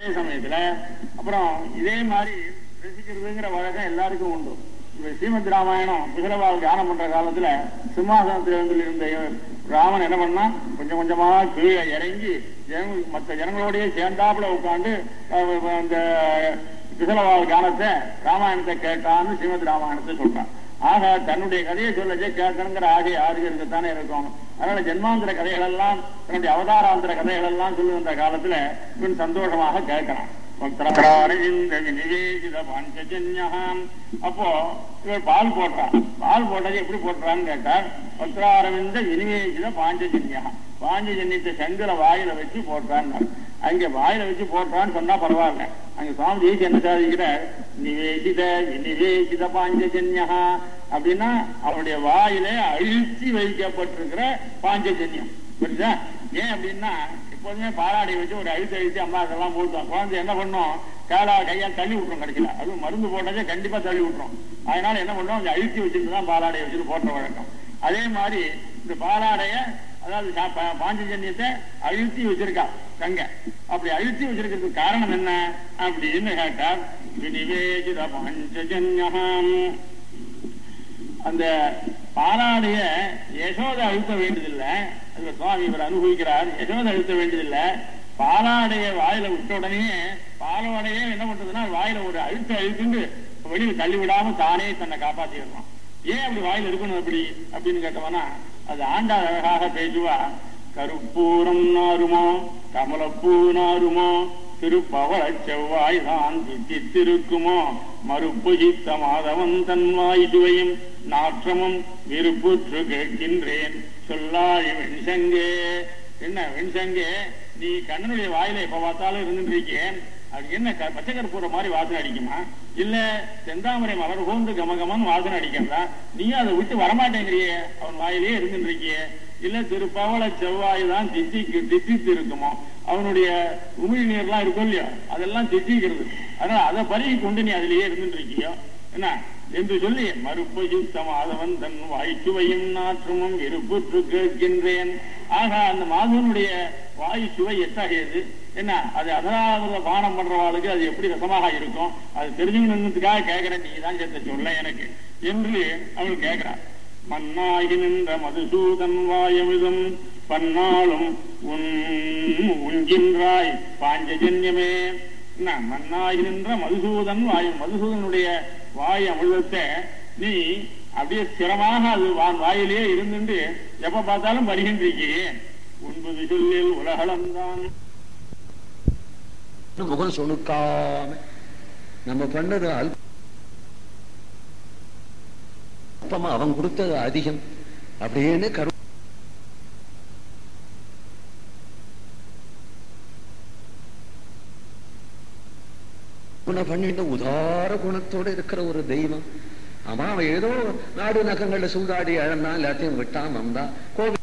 அதே சமயத்துல அப்புறம் இதே மாதிரி ரசிக்கிறதுங்கிற வழக்கம் எல்லாருக்கும் உண்டு இப்ப ஸ்ரீமத் ராமாயணம் குசலவாள் தியானம் பண்ற காலத்துல சிம்மாசனத்துல இருந்து இருந்த ராமன் என்ன பண்ணா கொஞ்சம் கொஞ்சமா கீழே இறங்கி ஜனங்க மற்ற ஜனங்களோடய சேர்ந்தாப்புல உட்காந்து அந்த குசலவாள் கானத்தை ராமாயணத்தை கேட்டான்னு ஸ்ரீமத் ராமாயணத்தை சொல்றான் ஆக தன்னுடைய கதையை சொல்லச்சே கேட்கணுங்கிற ஆசை யாருக்கு இருக்கத்தானே இருக்கும் அதனால ஜென்மாந்திர கதைகள் எல்லாம் தன்னுடைய அவதாராந்திர கதைகள் எல்லாம் சொல்லுகின்ற காலத்துல இவன் சந்தோஷமாக கேட்கிறான் பக்தராரவிந்த விநிவேசித பாஞ்சஜன்யகாம் அப்போ இவர் பால் போடுறான் பால் போட்டது எப்படி போட்டுறான்னு கேட்டார் பக்தராரவிந்த விநிவேசித பாஞ்சஜன்யகாம் பாஞ்சஜன்யத்தை செங்கல வாயில வச்சு போட்டான்னு அங்க வாயில வச்சு போட்டான்னு சொன்னா பரவாயில்ல அங்க சுவாமி தேசி என்ன சாதிக்கிறார் நிவேசித விநிவேசித பாஞ்சஜன்யா அப்படின்னா அவருடைய வாயில அழுத்தி வைக்கப்பட்டிருக்கிற பாஞ்சஜன்யம் புரியுதா ஏன் அப்படின்னா எப்போதுமே பாலாடை வச்சு ஒரு அழுத்தி அழுத்தி அம்மா அதெல்லாம் போட்டோம் குழந்தை என்ன பண்ணும் காலா கையால் தள்ளி விட்டுரும் கடைசியில அதுவும் மருந்து போட்டதே கண்டிப்பா தள்ளி விட்டுரும் அதனால என்ன பண்ணுவோம் அந்த அழுத்தி வச்சுட்டு தான் பாலாடையை வச்சுட்டு போட்ட வழக்கம் அதே மாதிரி இந்த பாலாடைய அதாவது சா- பா- பாஞ்சஜன்யத்தை அழுத்தி வச்சிருக்கா கங்க அப்படி அழுத்தி வச்சிருக்கிறதுக்கு காரணம் என்ன அப்படின்னு கேட்டார் விநிவேதித பாஞ்சஜன்யம் அந்த பாலாடைய யசோதை அழுத்த வேண்டியதில்லை அது சுவாமி இவர் அனுபவிக்கிறார் யசோதை அழுத்த வேண்டியதில்லை பாலாடைய வாயில விட்ட உடனே பாலோடைய என்ன பண்றதுன்னா வாயில ஒரு அழுத்த அழுத்துண்டு வெளியில தள்ளி விடாம தானே தன்னை காப்பாத்திடுறான் ஏன் அப்படி வாயில இருக்கணும் அப்படி அப்படின்னு கேட்டவனா அது ஆண்டா அழகாக பேசுவா கருப்பூரம் நாருமோ கமலப்பூ நாருமோ திருப்பவள செவ்வாய் தான் தித்திருக்குமோ மறுப்பு சித்த மாதவன் தன் வாய் சுவையும் நாற்றமும் விருப்புற்று கேட்கின்றேன் சொல்லாய் வெண்சங்கே என்ன வெண்சங்கே நீ கண்ணனுடைய வாயில எப்ப பார்த்தாலும் இருந்துட்டு இருக்கேன் அது என்ன க- பச்சை கற்பூரம் மாதிரி வாசனை அடிக்குமா இல்ல செந்தாமரை மலர் போன்று கமகமன்னு வாசனை அடிக்கிறதா நீயும் அதை விட்டு வரமாட்டேங்கிறியே அவன் வாயிலே இருந்துட்டு இருக்கியே இல்ல திருப்பவள செவ்வாய் தான் தித்திக்கு தித்தித்து இருக்குமோ அவனுடைய உமிழ் நீர்லாம் இருக்கும் இல்லையா அதெல்லாம் தித்திக்கிறது அதனால அதை பருகி கொண்டு நீ அதிலேயே இருந்துட்டு இருக்கியோ என்ன என்று சொல்லி மறுப்பு சுத்தமாதவன் தன் வாய்ச்சுவையும் நாற்றமும் இருப்புற்று கேட்கின்றேன் ஆக அந்த மாதவனுடைய வாயு சுவை எத்தகையது என்ன அது அதாவது பானம் பண்றவாளுக்கு அது எப்படி ரசமாக இருக்கும் அது தெரிஞ்சுக்கணுங்கிறதுக்காக கேட்கிறேன் நீ தான் சேர்த்த சொல்ல எனக்கு என்று அவள் கேட்கிறார் மன்னாகி நின்ற மதுசூதன் வாயமிதும் பன்னாளும் உன் உஞ்சின்றாய் பாஞ்சஜன்யமே என்ன மன்னாகி நின்ற மதுசூதன் வாயு மதுசூதனுடைய வாய் அமிர்தத்தை நீ அப்படியே ஸ்திரமாக அது வான் வாயிலே இருந்துட்டு எப்ப பார்த்தாலும் வருகின்றிருக்கியே உண்பது சொல்லில் உலகளந்தான் முகம் சொணுக்காம நம்ம பண்ணது அல்பமா அவன் கொடுத்தது அதிகம் அப்படின்னு கரு குண பண்ணிட்டு உதார குணத்தோட இருக்கிற ஒரு தெய்வம் அவன் அவன் ஏதோ நாடு நகங்கள்ல சூதாடி இழந்தான் எல்லாத்தையும் விட்டான் வந்தான் கோவில்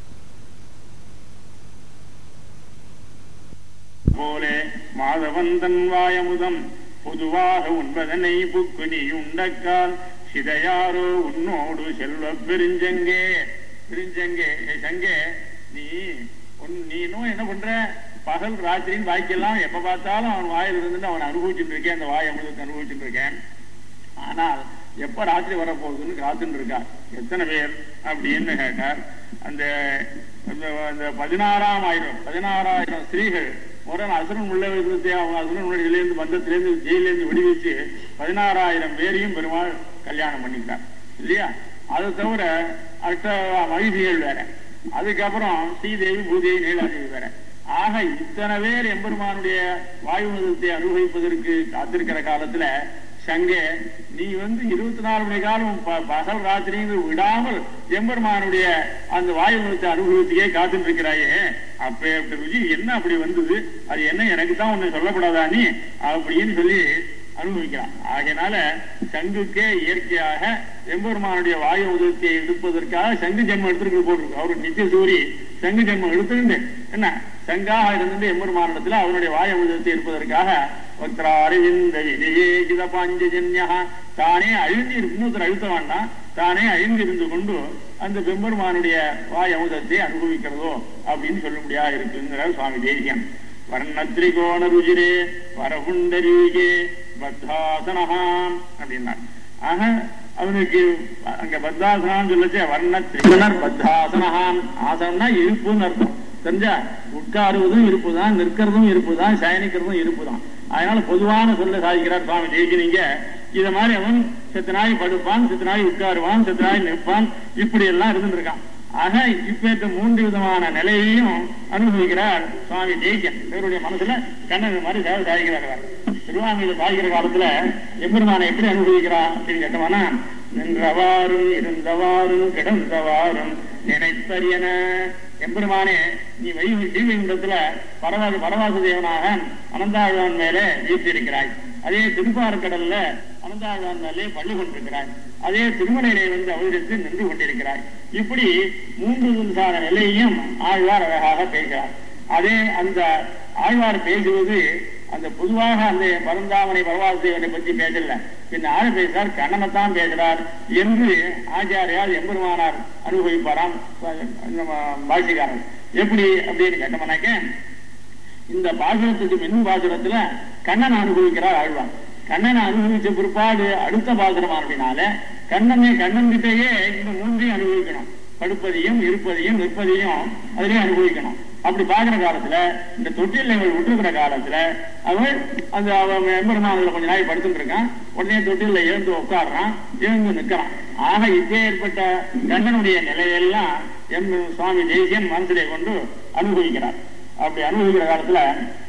போலே மாதவன் தன் வாயமுதம் பொதுவாக உண்பதனை புக்கு நீ உண்டக்கால் சிதையாரோ உன்னோடு செல்வ பெருஞ்சங்கே பெருஞ்சங்கே ஏ சங்கே நீ உன் நீ இன்னும் என்ன பண்ற பகல் ராத்திரின்னு வாய்க்கெல்லாம் எப்ப பார்த்தாலும் அவன் வாயில் இருந்துட்டு அவன் அனுபவிச்சுட்டு இருக்கேன் அந்த வாய் அமுதத்தை அனுபவிச்சுட்டு இருக்கேன் ஆனால் எப்ப ராத்திரி வரப்போகுதுன்னு காத்துட்டு இருக்கார் எத்தனை பேர் அப்படின்னு கேட்டார் அந்த அந்த- அந்த பதினாறாம் ஆயிரம் பதினாறாயிரம் ஸ்திரீகள் முரண் அசுரன் உள்ள விதத்தை அவங்க அசுரன் இதிலிருந்து பந்தத்திலிருந்து ஜெயிலிருந்து விடுவிச்சு பதினாறாயிரம் பேரையும் பெருமாள் கல்யாணம் பண்ணிட்டார் இல்லையா அதை தவிர அஷ்ட மகிழ்ச்சிகள் வேற அதுக்கப்புறம் ஸ்ரீதேவி பூதேவி நீலாதேவி வேற ஆக இத்தனை பேர் எம்பெருமானுடைய வாயுநதத்தை அனுபவிப்பதற்கு காத்திருக்கிற காலத்துல சங்கே நீ வந்து இருபத்தி நாலு மணி காலம் ப- பகல் ராத்திரின்னு விடாமல் எம்பெருமானுடைய அந்த வாயுநதத்தை அனுபவத்துக்கே காத்துட்டு இருக்கிறாயே அப்ப அப்படி ருசி என்ன அப்படி வந்தது அது என்ன எனக்கு தான் ஒண்ணு சொல்லக்கூடாதா நீ அப்படின்னு சொல்லி அனுபவிக்கிறான் ஆகையினால சங்குக்கே இயற்கையாக எம்பெருமானுடைய வாயு உதவியை எடுப்பதற்காக சங்கு ஜென்மம் எடுத்துருக்கு போட்டிருக்கு அவரு நித்திய சூரி சங்கு ஜென்மம் எடுத்துக்கிண்டு என்ன சங்காக இருந்துட்டு எம்பெருமானிடத்துல அவருடைய வாயு உதவியை எடுப்பதற்காக வக்திராரிவிந்த விஜயேகித பாஞ்சஜன்யா தானே அழிந்து இருக்கு இன்னொருத்தர் அழுத்த வேண்டாம் தானே அழிந்து இருந்து கொண்டு அந்த பெம்பெருமானுடைய வாய் அமுதத்தை அனுபவிக்கிறதோ அப்படின்னு சொல்ல முடியாது இருக்குங்கிற சுவாமி தேசியம் வர்ணத்ரிகோண ருஜிரே வரகுண்டரீகே பத்தாசனஹாம் அப்படின்னார் ஆக அவனுக்கு அங்க பத்தாசனான்னு சொல்லச்சே வர்ணத்ரிகுணர் பத்தாசனஹாம் ஆசனம்னா இருப்புன்னு அர்த்தம் தெரிஞ்சா உட்காருவதும் இருப்புதான் நிற்கிறதும் இருப்புதான் சயனிக்கிறதும் இருப்புதான் அதனால பொதுவான சொல்ல சாதிக்கிறார் சுவாமி ஜெயிச்சினீங்க இத மாதிரி அவன் செத்த நாய் படுப்பான் செத்த நாய் உட்காருவான் செத்த நாய் நிற்பான் இப்படி எல்லாம் இருந்துருக்கான் ஆக இப்பேற்ற மூன்று விதமான நிலையையும் அனுபவிக்கிறார் சுவாமி ஜெயிக்கன் இவருடைய மனசுல கண்ணன் இந்த மாதிரி சேவை சாதிக்கிறார் அவர். திருவாமியில சாதிக்கிற காலத்துல எம்பெருமானை எப்படி அனுபவிக்கிறான் அப்படின்னு கேட்டோம்னா நின்றவாறும் இருந்தவாறும் கிடந்தவாறும் நினைத்தறியன எம்பெருமானே நீ வை ஸ்ரீவைகுண்டத்துல பரவாச பரவாச தேவனாக அனந்தாழ்வான் மேலே வீற்றிருக்கிறாய் அதே திருப்பாறுக்கடல்ல அனந்தாழ்வான் மேலே பள்ளி கொண்டிருக்கிறாய் அதே திருமலையிலே வந்து அவதரித்து நின்று கொண்டிருக்கிறாய் இப்படி மூன்று விதமான நிலையையும் ஆழ்வார் அழகாக பேசுகிறார் அதே அந்த ஆழ்வார் பேசுவது அந்த பொதுவாக அந்த பரந்தாமனை பரவாசேவனை பற்றி பேசல பின் ஆழ பேசுறார் கண்ணனைத்தான் பேசுறார் என்று ஆச்சாரியார் எம்பெருமானார் அனுபவிப்பாராம் நம்ம பாஷிகாரர் எப்படி அப்படின்னு கேட்டோம்னாக்க இந்த பாசுரத்துக்கு மின் பாசுரத்துல கண்ணன் அனுபவிக்கிறார் ஆழ்வார் கண்ணனை அனுபவிச்ச பிற்பாடு அடுத்த பாசுரம் அப்படின்னால கண்ணனை கண்ணன் கிட்டேயே இந்த மூன்றையும் அனுபவிக்கணும் படுப்பதையும் இருப்பதையும் நிற்பதையும் அதிலையும் அனுபவிக்கணும் அப்படி பாக்குற காலத்துல இந்த தொட்டில் இவள் விட்டுருக்கிற காலத்துல அவள் அந்த அவன் எம்பெருமானில் கொஞ்ச நாள் படுத்துட்டு இருக்கான் உடனே தொட்டில எழுந்து உட்காடுறான் எழுந்து நிற்கிறான் ஆக இப்பே ஏற்பட்ட கண்ணனுடைய நிலையெல்லாம் எம் சுவாமி தேசியன் மனசிலே கொண்டு அனுபவிக்கிறார் அப்படி அனுபவிக்கிற காலத்துல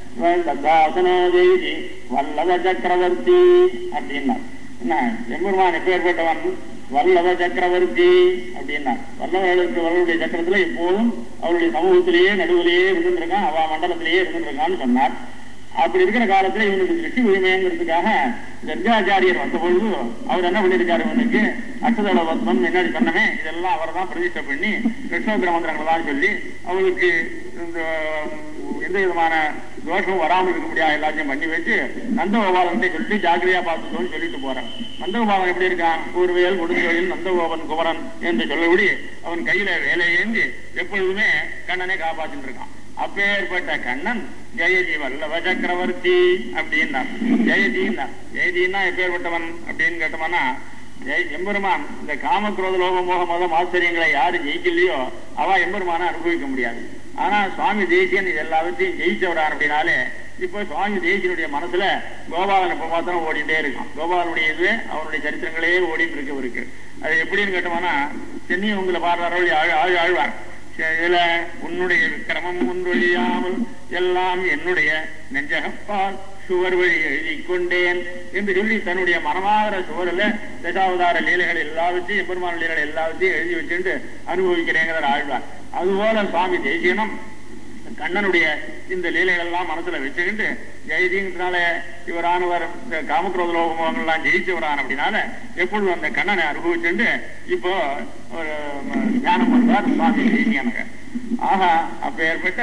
தாசனோ ஜெயிதி வல்லவ சக்கரவர்த்தி அப்படின்னார் என்ன எம்பெருமான் எப்பேற்பட்டவன் வல்லவ சக்கரவர்த்தி அப்படின்னார் வல்லவர்களுக்கு வல்லவருடைய சக்கரத்துல எப்போதும் அவருடைய சமூகத்திலேயே நடுவிலேயே இருந்துருக்கான் அவ மண்டலத்திலேயே இருந்துருக்கான்னு சொன்னார் அப்படி இருக்கிற காலத்துல இவனுக்கு திருஷ்டி உரிமைங்கிறதுக்காக கர்காச்சாரியர் வந்த பொழுது அவர் என்ன பண்ணிருக்காரு இவனுக்கு அஷ்டதள வத்மம் முன்னாடி சொன்னமே இதெல்லாம் அவர் தான் பிரதிஷ்டை பண்ணி கிருஷ்ணோத்திர மந்திரங்களை தான் சொல்லி அவளுக்கு இந்த எந்த விதமான தோஷமும் வராமல் இருக்க முடியாது எல்லாத்தையும் பண்ணி வச்சு நந்தகோபாலன்ட்டே சொல்லிட்டு ஜாக்கிரதையா பார்த்துக்கோன்னு சொல்லிட்டு போறான் நந்தகோபாலன் எப்படி இருக்கான் கூர்வேல் கொடுங்கோயில் நந்தகோபன் குமரன் என்று சொல்லபடி அவன் கையில வேலை ஏந்தி எப்பொழுதுமே கண்ணனை காப்பாத்திட்டு இருக்கான் அப்பேற்பட்ட கண்ணன் ஜெயஜி வல்லவ சக்கரவர்த்தி அப்படின்னா ஜெயஜின்னா ஜெயஜின்னா எப்பேற்பட்டவன் அப்படின்னு கேட்டோம்னா ஜெய் எம்பெருமான் இந்த காமக்ரோத லோக மோக மதம் ஆச்சரியங்களை யாரு ஜெயிக்கலையோ அவ எம்பெருமான அனுபவிக்க முடியாது ஆனா சுவாமி தேசியன் இது எல்லாத்தையும் ஜெயிச்சவரான் அப்படின்னாலே இப்போ சுவாமி தேசியனுடைய மனசுல கோபாலன் எப்ப மாத்திரம் ஓடிட்டே இருக்கும் கோபாலனுடைய இது அவருடைய சரித்திரங்களே ஓடிட்டு இருக்கு இருக்கு அது எப்படின்னு கேட்டோம்னா சென்னி உங்களை பாடுறாரோ ஆழ் ஆழ் ஆழ்வார் இதுல உன்னுடைய விக்கிரமம் ஒன்றொழியாமல் எல்லாம் என்னுடைய நெஞ்சகப்பால் சுவர் வழி எழுதி கொண்டேன் என்று சொல்லி தன்னுடைய மனமாகிற சுவரில் தசாவதார லீலைகள் எல்லாவற்றையும் எம்பெருமான லீலைகள் எல்லாவற்றையும் எழுதி வச்சுட்டு அனுபவிக்கிறேங்கிற ஆழ்வார் அதுபோல சுவாமி தேசியனம் கண்ணனுடைய இந்த லீலைகள் எல்லாம் மனசுல வச்சுக்கிட்டு ஜெயதிங்கிறதுனால இவரானவர் இந்த காமக்ரோத லோகமோகங்கள்லாம் ஜெயிச்சவரான் அப்படின்னால எப்பொழுதும் அந்த கண்ணனை அனுபவிச்சுட்டு இப்போ ஒரு தியானம் பண்றார் சுவாமி தேசியனக ஆக அப்ப ஏற்பட்ட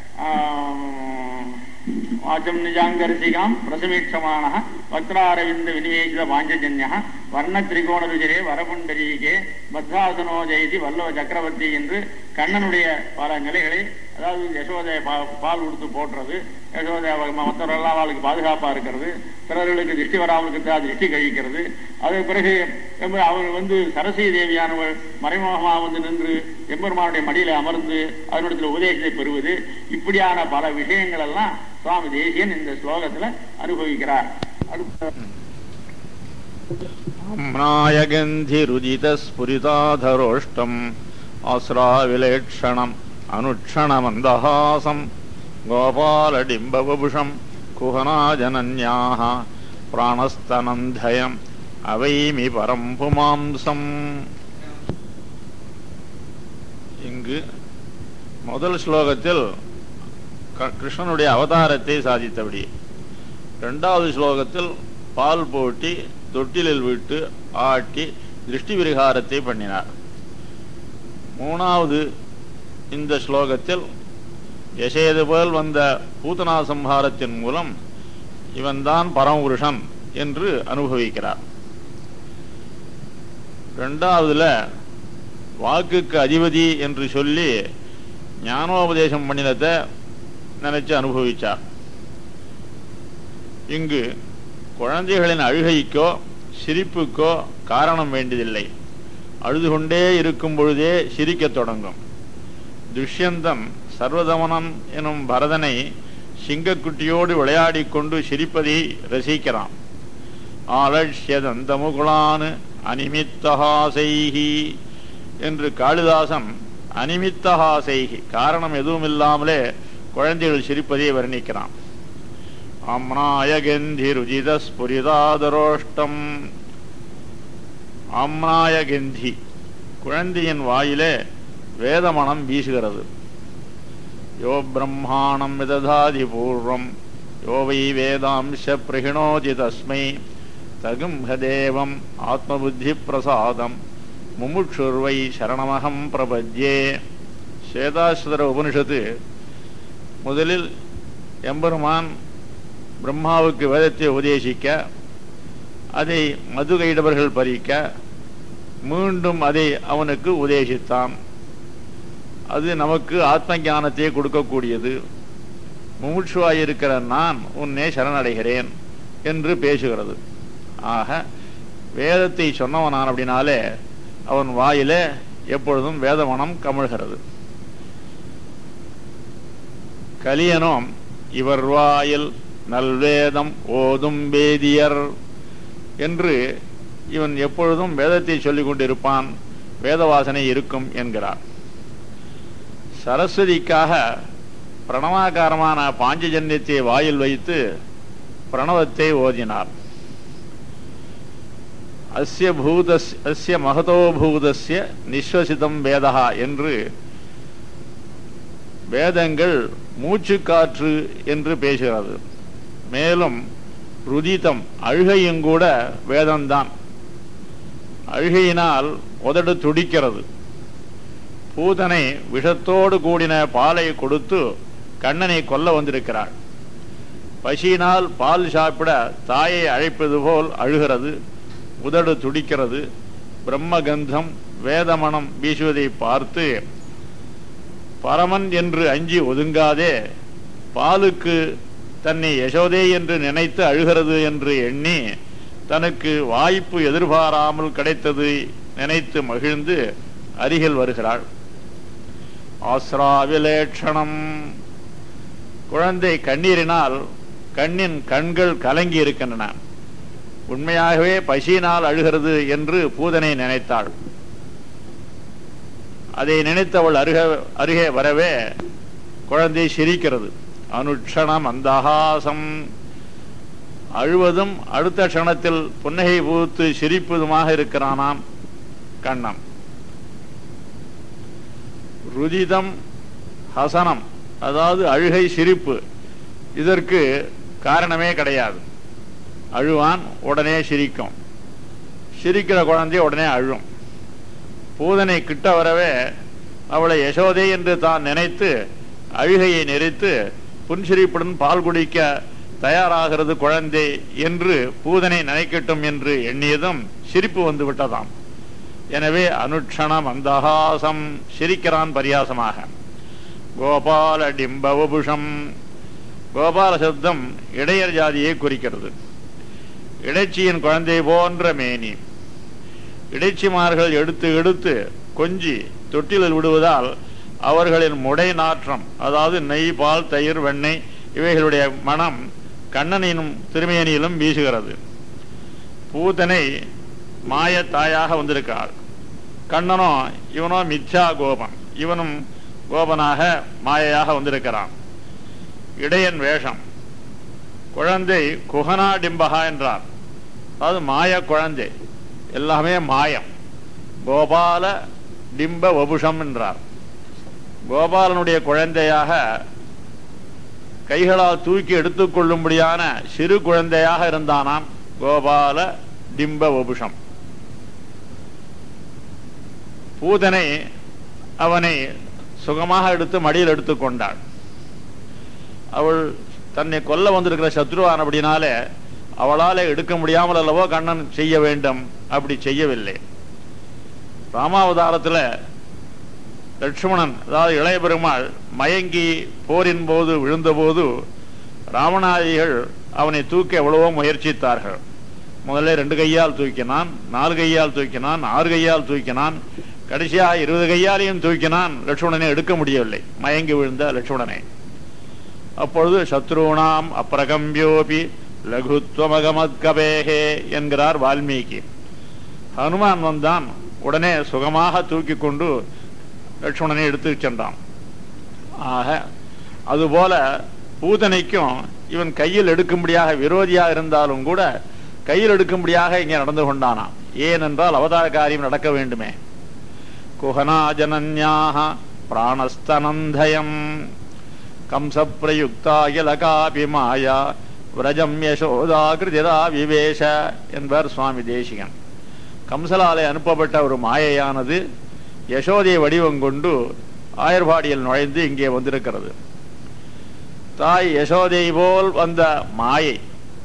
வாச்சம் நிஜாங்கரிசிகாம் பிரசமீட்சமான வக்ராரவிந்த விநிவேசித பாஞ்சஜன்யா வர்ண திரிகோண ருஜரே வரபுண்டரீகே பத்ராசனோ ஜெயதி வல்லவ சக்கரவர்த்தி என்று கண்ணனுடைய பல நிலைகளை அதாவது யசோதைய பால் கொடுத்து போட்டுறது யசோதைய மற்றவரெல்லாம் அவளுக்கு பாதுகாப்பா இருக்கிறது பிறர்களுக்கு திருஷ்டி வராமல் இருக்கிறதா திருஷ்டி கழிக்கிறது அதன் பிறகு அவர் வந்து சரஸ்வதி தேவியானவள் மறைமுகமாக வந்து நின்று எம்பெருமானுடைய மடியில அமர்ந்து அதனுடைய உபதேசத்தை பெறுவது இப்படியான பல விஷயங்கள் எல்லாம் சுவாமி தேசியன் இந்த ஸ்லோகத்துல அனுபவிக்கிறார் அடுத்த अम्नायगन्धिरुजितस्फुरिताधरोष्टम् आस्राविलेक्षणम् अनुक्षणमन्दहासम् गोपालडिम्बवपुषम् कुहनाजनन्याः प्राणस्तनन्धयम् அவைமி பரம் புமாம்சம் இங்கு முதல் ஸ்லோகத்தில் க- கிருஷ்ணனுடைய அவதாரத்தை சாதித்தபடி இரண்டாவது ஸ்லோகத்தில் பால் போட்டி தொட்டிலில் விட்டு ஆட்டி திருஷ்டி விரிகாரத்தை பண்ணினார் மூணாவது இந்த ஸ்லோகத்தில் யசேது போல் வந்த பூதனா சம்ஹாரத்தின் மூலம் இவன்தான் பரமபுருஷன் என்று அனுபவிக்கிறார் ரெண்டாவதுல வாக்குக்கு அதிபதி என்று சொல்லி ஞானோபதேசம் பண்ணினத நினைச்சு அனுபவிச்சார் இங்கு குழந்தைகளின் அழுகைக்கோ சிரிப்புக்கோ காரணம் வேண்டியதில்லை அழுது கொண்டே இருக்கும் பொழுதே சிரிக்கத் தொடங்கும் துஷ்யந்தன் சர்வதமனன் எனும் பரதனை சிங்கக்குட்டியோடு விளையாடிக் கொண்டு சிரிப்பதை ரசிக்கிறான் ஆலட்சியதந்த முகுளான் அனிமித்தஹாசைஹி என்று காளிதாசன் அனிமித்தஹாசைஹி காரணம் எதுவும் இல்லாமலே குழந்தைகள் சிரிப்பதை வர்ணிக்கிறான் அம்னாயகந்தி ருஜித ஸ்புரிதாதரோஷ்டம் அம்னாயகந்தி குழந்தையின் வாயிலே வேதமணம் வீசுகிறது யோ பிரம்மாணம் விததாதி பூர்வம் யோ வை வேதாம்ச பிரகிணோதி தஸ்மை தகும் ஹதேவம் ஆத்மபுத்தி பிரசாதம் முமுட்சுர்வை சரணமகம் பிரபத்யே சேதாஸ்வதர உபனிஷத்து முதலில் எம்பெருமான் பிரம்மாவுக்கு வேதத்தை உபதேசிக்க அதை மதுகைடவர்கள் பறிக்க மீண்டும் அதை அவனுக்கு உபதேசித்தான் அது நமக்கு ஆத்ம ஞானத்தை கொடுக்கக்கூடியது முமுட்சுவாயிருக்கிற நான் உன்னே சரணடைகிறேன் என்று பேசுகிறது ஆக வேதத்தை சொன்னவனான் அப்படின்னாலே அவன் வாயிலே எப்பொழுதும் வேதமனம் கமிழ்கிறது கலியனும் இவர் வாயில் நல்வேதம் ஓதும் வேதியர் என்று இவன் எப்பொழுதும் வேதத்தை சொல்லிக் கொண்டிருப்பான் வேதவாசனை இருக்கும் என்கிறார் சரஸ்வதிக்காக பிரணவாகாரமான பாஞ்சஜன்யத்தை வாயில் வைத்து பிரணவத்தை ஓதினார் அஸ்ய பூதஸ் அஸ்ய மகதோ பூதஸ்ய நிஸ்வசிதம் வேதா என்று வேதங்கள் மூச்சுக்காற்று என்று பேசுகிறது மேலும் ருதிதம் அழுகையும் கூட வேதம்தான் அழுகையினால் உதடு துடிக்கிறது பூதனை விஷத்தோடு கூடின பாலை கொடுத்து கண்ணனை கொல்ல வந்திருக்கிறாள் பசியினால் பால் சாப்பிட தாயை அழைப்பது போல் அழுகிறது உதடு துடிக்கிறது பிரம்மகந்தம் வேதமணம் வீசுவதை பார்த்து பரமன் என்று அஞ்சி ஒதுங்காதே பாலுக்கு தன்னை யசோதே என்று நினைத்து அழுகிறது என்று எண்ணி தனக்கு வாய்ப்பு எதிர்பாராமல் கிடைத்தது நினைத்து மகிழ்ந்து அருகில் வருகிறாள் ஆஸ்ராவிலேட்சணம் குழந்தை கண்ணீரினால் கண்ணின் கண்கள் கலங்கி இருக்கின்றன உண்மையாகவே பசியினால் அழுகிறது என்று பூதனை நினைத்தாள் அதை நினைத்தவள் அருக அருகே வரவே குழந்தை சிரிக்கிறது அனுட்சணம் அந்தகாசம் அழுவதும் அடுத்த க்ஷணத்தில் புன்னகை பூத்து சிரிப்பதுமாக இருக்கிறானாம் கண்ணம் ருதிதம் ஹசனம் அதாவது அழுகை சிரிப்பு இதற்கு காரணமே கிடையாது அழுவான் உடனே சிரிக்கும் சிரிக்கிற குழந்தை உடனே அழும் பூதனை கிட்ட வரவே அவளை யசோதை என்று தான் நினைத்து அழுகையை நெறித்து புன்சிரிப்புடன் பால் குடிக்க தயாராகிறது குழந்தை என்று பூதனை நினைக்கட்டும் என்று எண்ணியதும் சிரிப்பு வந்து விட்டதாம் எனவே அனுட்சணம் அந்தகாசம் சிரிக்கிறான் பரியாசமாக கோபால டிம்பவபுஷம் கோபால சப்தம் இடையர் ஜாதியை குறிக்கிறது இடைச்சியின் குழந்தை போன்ற மேனி இடைச்சிமார்கள் எடுத்து எடுத்து கொஞ்சி தொட்டிலில் விடுவதால் அவர்களின் முடை நாற்றம் அதாவது நெய் பால் தயிர் வெண்ணெய் இவைகளுடைய மனம் கண்ணனினும் திருமேனியிலும் வீசுகிறது பூதனை மாய தாயாக வந்திருக்காள் கண்ணனோ இவனோ மித்யா கோபன் இவனும் கோபனாக மாயையாக வந்திருக்கிறான் இடையன் வேஷம் குழந்தை குஹனா டிம்பகா என்றார் அதாவது மாய குழந்தை எல்லாமே மாயம் கோபால டிம்ப வபுஷம் என்றார் கோபாலனுடைய குழந்தையாக கைகளால் தூக்கி எடுத்துக்கொள்ளும்படியான சிறு குழந்தையாக இருந்தானாம் கோபால டிம்ப வபுஷம் பூதனை அவனை சுகமாக எடுத்து மடியில் எடுத்துக்கொண்டாள் அவள் தன்னை கொல்ல வந்திருக்கிற சத்ருவானபடினாலே அவளால் எடுக்க முடியாமல் அல்லவோ கண்ணன் செய்ய வேண்டும் அப்படி செய்யவில்லை ராமாவதாரத்தில் லட்சுமணன் அதாவது இளைய பெருமாள் மயங்கி போரின் போது விழுந்தபோது ராவணாதிகள் அவனை தூக்க எவ்வளவோ முயற்சித்தார்கள் முதல்ல ரெண்டு கையால் தூக்கினான் நாலு கையால் தூக்கினான் ஆறு கையால் தூக்கினான் கடைசியாக இருபது கையாலையும் தூக்கினான் லட்சுமணனை எடுக்க முடியவில்லை மயங்கி விழுந்த லட்சுமணனை அப்பொழுது சத்ருணாம் அப்பிரகம்பியோபி லகுத்வமகமத்கபேகே என்கிறார் வால்மீகி ஹனுமான் வந்தான் உடனே சுகமாக தூக்கி கொண்டு லட்சுமணனை எடுத்து சென்றான் ஆக அதுபோல பூதனைக்கும் இவன் கையில் எடுக்கும்படியாக விரோதியாக இருந்தாலும் கூட கையில் எடுக்கும்படியாக இங்கே நடந்து கொண்டானாம் ஏனென்றால் அவதார காரியம் நடக்க வேண்டுமே குஹனா ஜனன்யாக பிராணஸ்தனந்தயம் கம்ச பிரயுக்தாயலகாபி மாயா விரஜம் யசோதா கிருதிரா விவேஷ என்பார் சுவாமி தேசிகன் கம்சலாலே அனுப்பப்பட்ட ஒரு மாயையானது யசோதையை வடிவம் கொண்டு ஆயர்பாடியில் நுழைந்து இங்கே வந்திருக்கிறது தாய் யசோதை போல் வந்த மாயை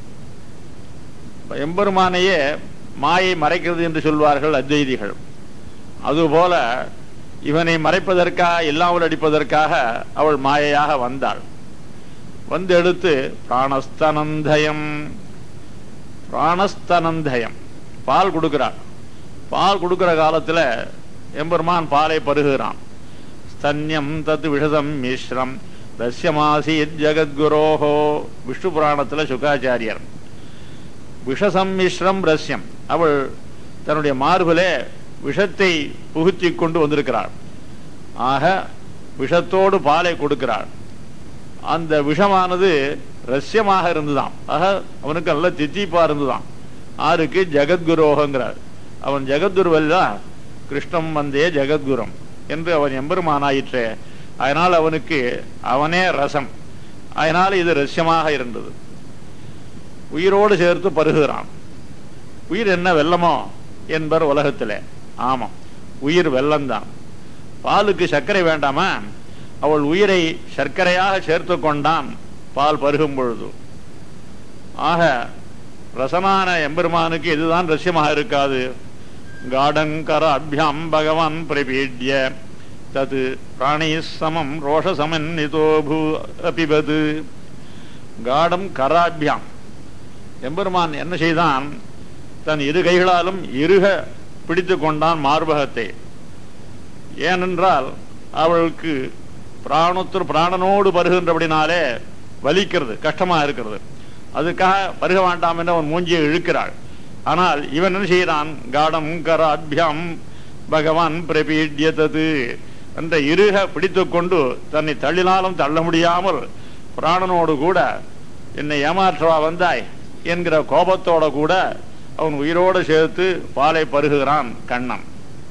எம்பெருமானையே மாயை மறைக்கிறது என்று சொல்வார்கள் அத்வைதிகள் அதுபோல இவனை மறைப்பதற்காக இல்லாமல் அடிப்பதற்காக அவள் மாயையாக வந்தாள் வந்து எடுத்து பிராணஸ்தனந்தயம் பிராணஸ்தனந்தயம் பால் கொடுக்கிறாள் பால் கொடுக்கிற காலத்துல எம்பெருமான் பாலை பருகுகிறான் ஸ்தன்யம் தத் விஷதம் மிஸ்ரம் தஸ்யமாசீத் ஜெகத்குரோஹோ விஷ்ணு புராணத்துல சுகாச்சாரியர் விஷசம்மிஸ்ரம் ரஸ்யம் அவள் தன்னுடைய மார்பிலே விஷத்தை புகுத்தி கொண்டு வந்திருக்கிறாள் ஆக விஷத்தோடு பாலை கொடுக்கிறாள் அந்த விஷமானது ரஷ்யமாக இருந்துதான் ஆக அவனுக்கு நல்ல தித்திப்பா இருந்துதான் ஆருக்கு ஜெகத்குரோகங்கிறார் அவன் ஜெகத்குருவெல்லாம் கிருஷ்ணம் வந்தே ஜெகத்குரம் என்று அவன் எம்பெருமானாயிற்றே அதனால் அவனுக்கு அவனே ரசம் அதனால் இது ரஷ்யமாக இருந்தது உயிரோடு சேர்த்து பருகுகிறான் உயிர் என்ன வெள்ளமோ என்பர் உலகத்திலே ஆமாம் உயிர் வெள்ளம்தான் பாலுக்கு சர்க்கரை வேண்டாமா அவள் உயிரை சர்க்கரையாக சேர்த்து கொண்டான் பால் பருகும் பொழுது ஆக ரசமான எம்பெருமானுக்கு இதுதான் ரஷ்யமாக இருக்காது காடங்கர அபியாம் பகவான் பிரபீட்ய தது பிராணி சமம் ரோஷசமன் நிதோபு அபிபது காடம் கராபியாம் எம்பெருமான் என்ன செய்தான் தன் இரு கைகளாலும் இருக பிடித்து கொண்டான் மார்பகத்தை ஏனென்றால் அவளுக்கு பிராணத்தில் பிராணனோடு பருகின்றபடினாலே வலிக்கிறது கஷ்டமா இருக்கிறது அதுக்காக பருக வேண்டாம் என்று அவன் மூஞ்சியை இழுக்கிறாள் ஆனால் இவன் என்ன செய்கிறான் காடம் கராபியாம் பகவான் பிரபீட்யதது என்ற இருக பிடித்து கொண்டு தன்னை தள்ளினாலும் தள்ள முடியாமல் பிராணனோடு கூட என்னை ஏமாற்றவா வந்தாய் என்கிற கோபத்தோட கூட அவன் உயிரோடு சேர்த்து பாலை பருகுகிறான் கண்ணன்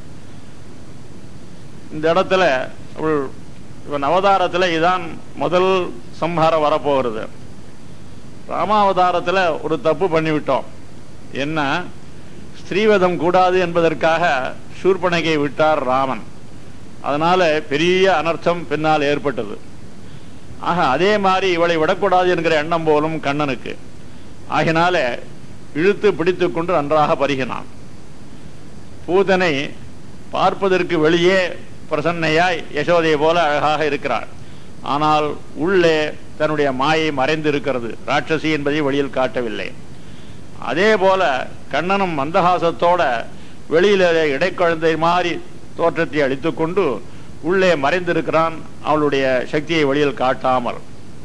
இந்த இடத்துல அவள் இவன் அவதாரத்துல இதான் முதல் சம்ஹாரம் வரப்போகிறது ராமாவதாரத்துல ஒரு தப்பு பண்ணிவிட்டோம் என்ன ஸ்ரீவதம் கூடாது என்பதற்காக சூர்பனகை விட்டார் ராமன் அதனால பெரிய அனர்த்தம் பின்னால் ஏற்பட்டது ஆக அதே மாதிரி இவளை விடக்கூடாது என்கிற எண்ணம் போலும் கண்ணனுக்கு ஆகினால இழுத்து பிடித்து கொண்டு நன்றாக பருகினான் பூதனை பார்ப்பதற்கு வெளியே பிரசன்னையாய் யசோதை போல அழகாக இருக்கிறாள் ஆனால் உள்ளே தன்னுடைய மாயை மறைந்து இருக்கிறது ராட்சசி என்பதை வெளியில் காட்டவில்லை அதே போல கண்ணனும் மந்தகாசத்தோட வெளியில இடைக்குழந்தை மாதிரி தோற்றத்தை அளித்துக் கொண்டு உள்ளே மறைந்திருக்கிறான் அவளுடைய சக்தியை வெளியில் காட்டாமல்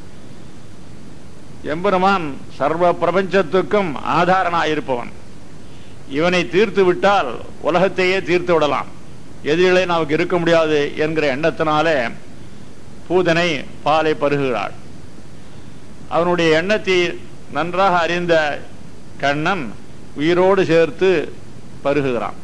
எம்பெருமான் சர்வ பிரபஞ்சத்துக்கும் ஆதாரனாயிருப்பவன் இவனை தீர்த்து விட்டால் உலகத்தையே தீர்த்து விடலாம் எதிரிலே நமக்கு இருக்க முடியாது என்கிற எண்ணத்தினாலே பூதனை பாலை பருகுகிறாள் அவனுடைய எண்ணத்தை நன்றாக அறிந்த கண்ணன் உயிரோடு சேர்த்து பருகுகிறான்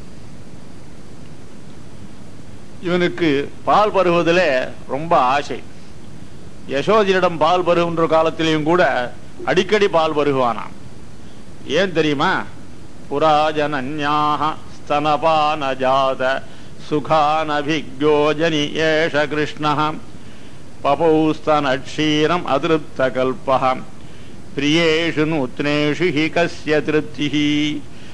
இவனுக்கு பால் பருகுவதிலே ரொம்ப ஆசை யசோதியிடம் பால் பருகுன்ற காலத்திலையும் கூட அடிக்கடி பால் பருகுவானாம் ஏன் தெரியுமா புராஜனன்யாக ஸ்தனபான ஜாத சுகானபிக்யோஜனி ஏஷ கிருஷ்ண பபௌஸ்தனக்ஷீரம் அதிருப்த கல்பகம் பிரியேஷு நூத்னேஷு ஹி கஸ்ய திருப்திஹி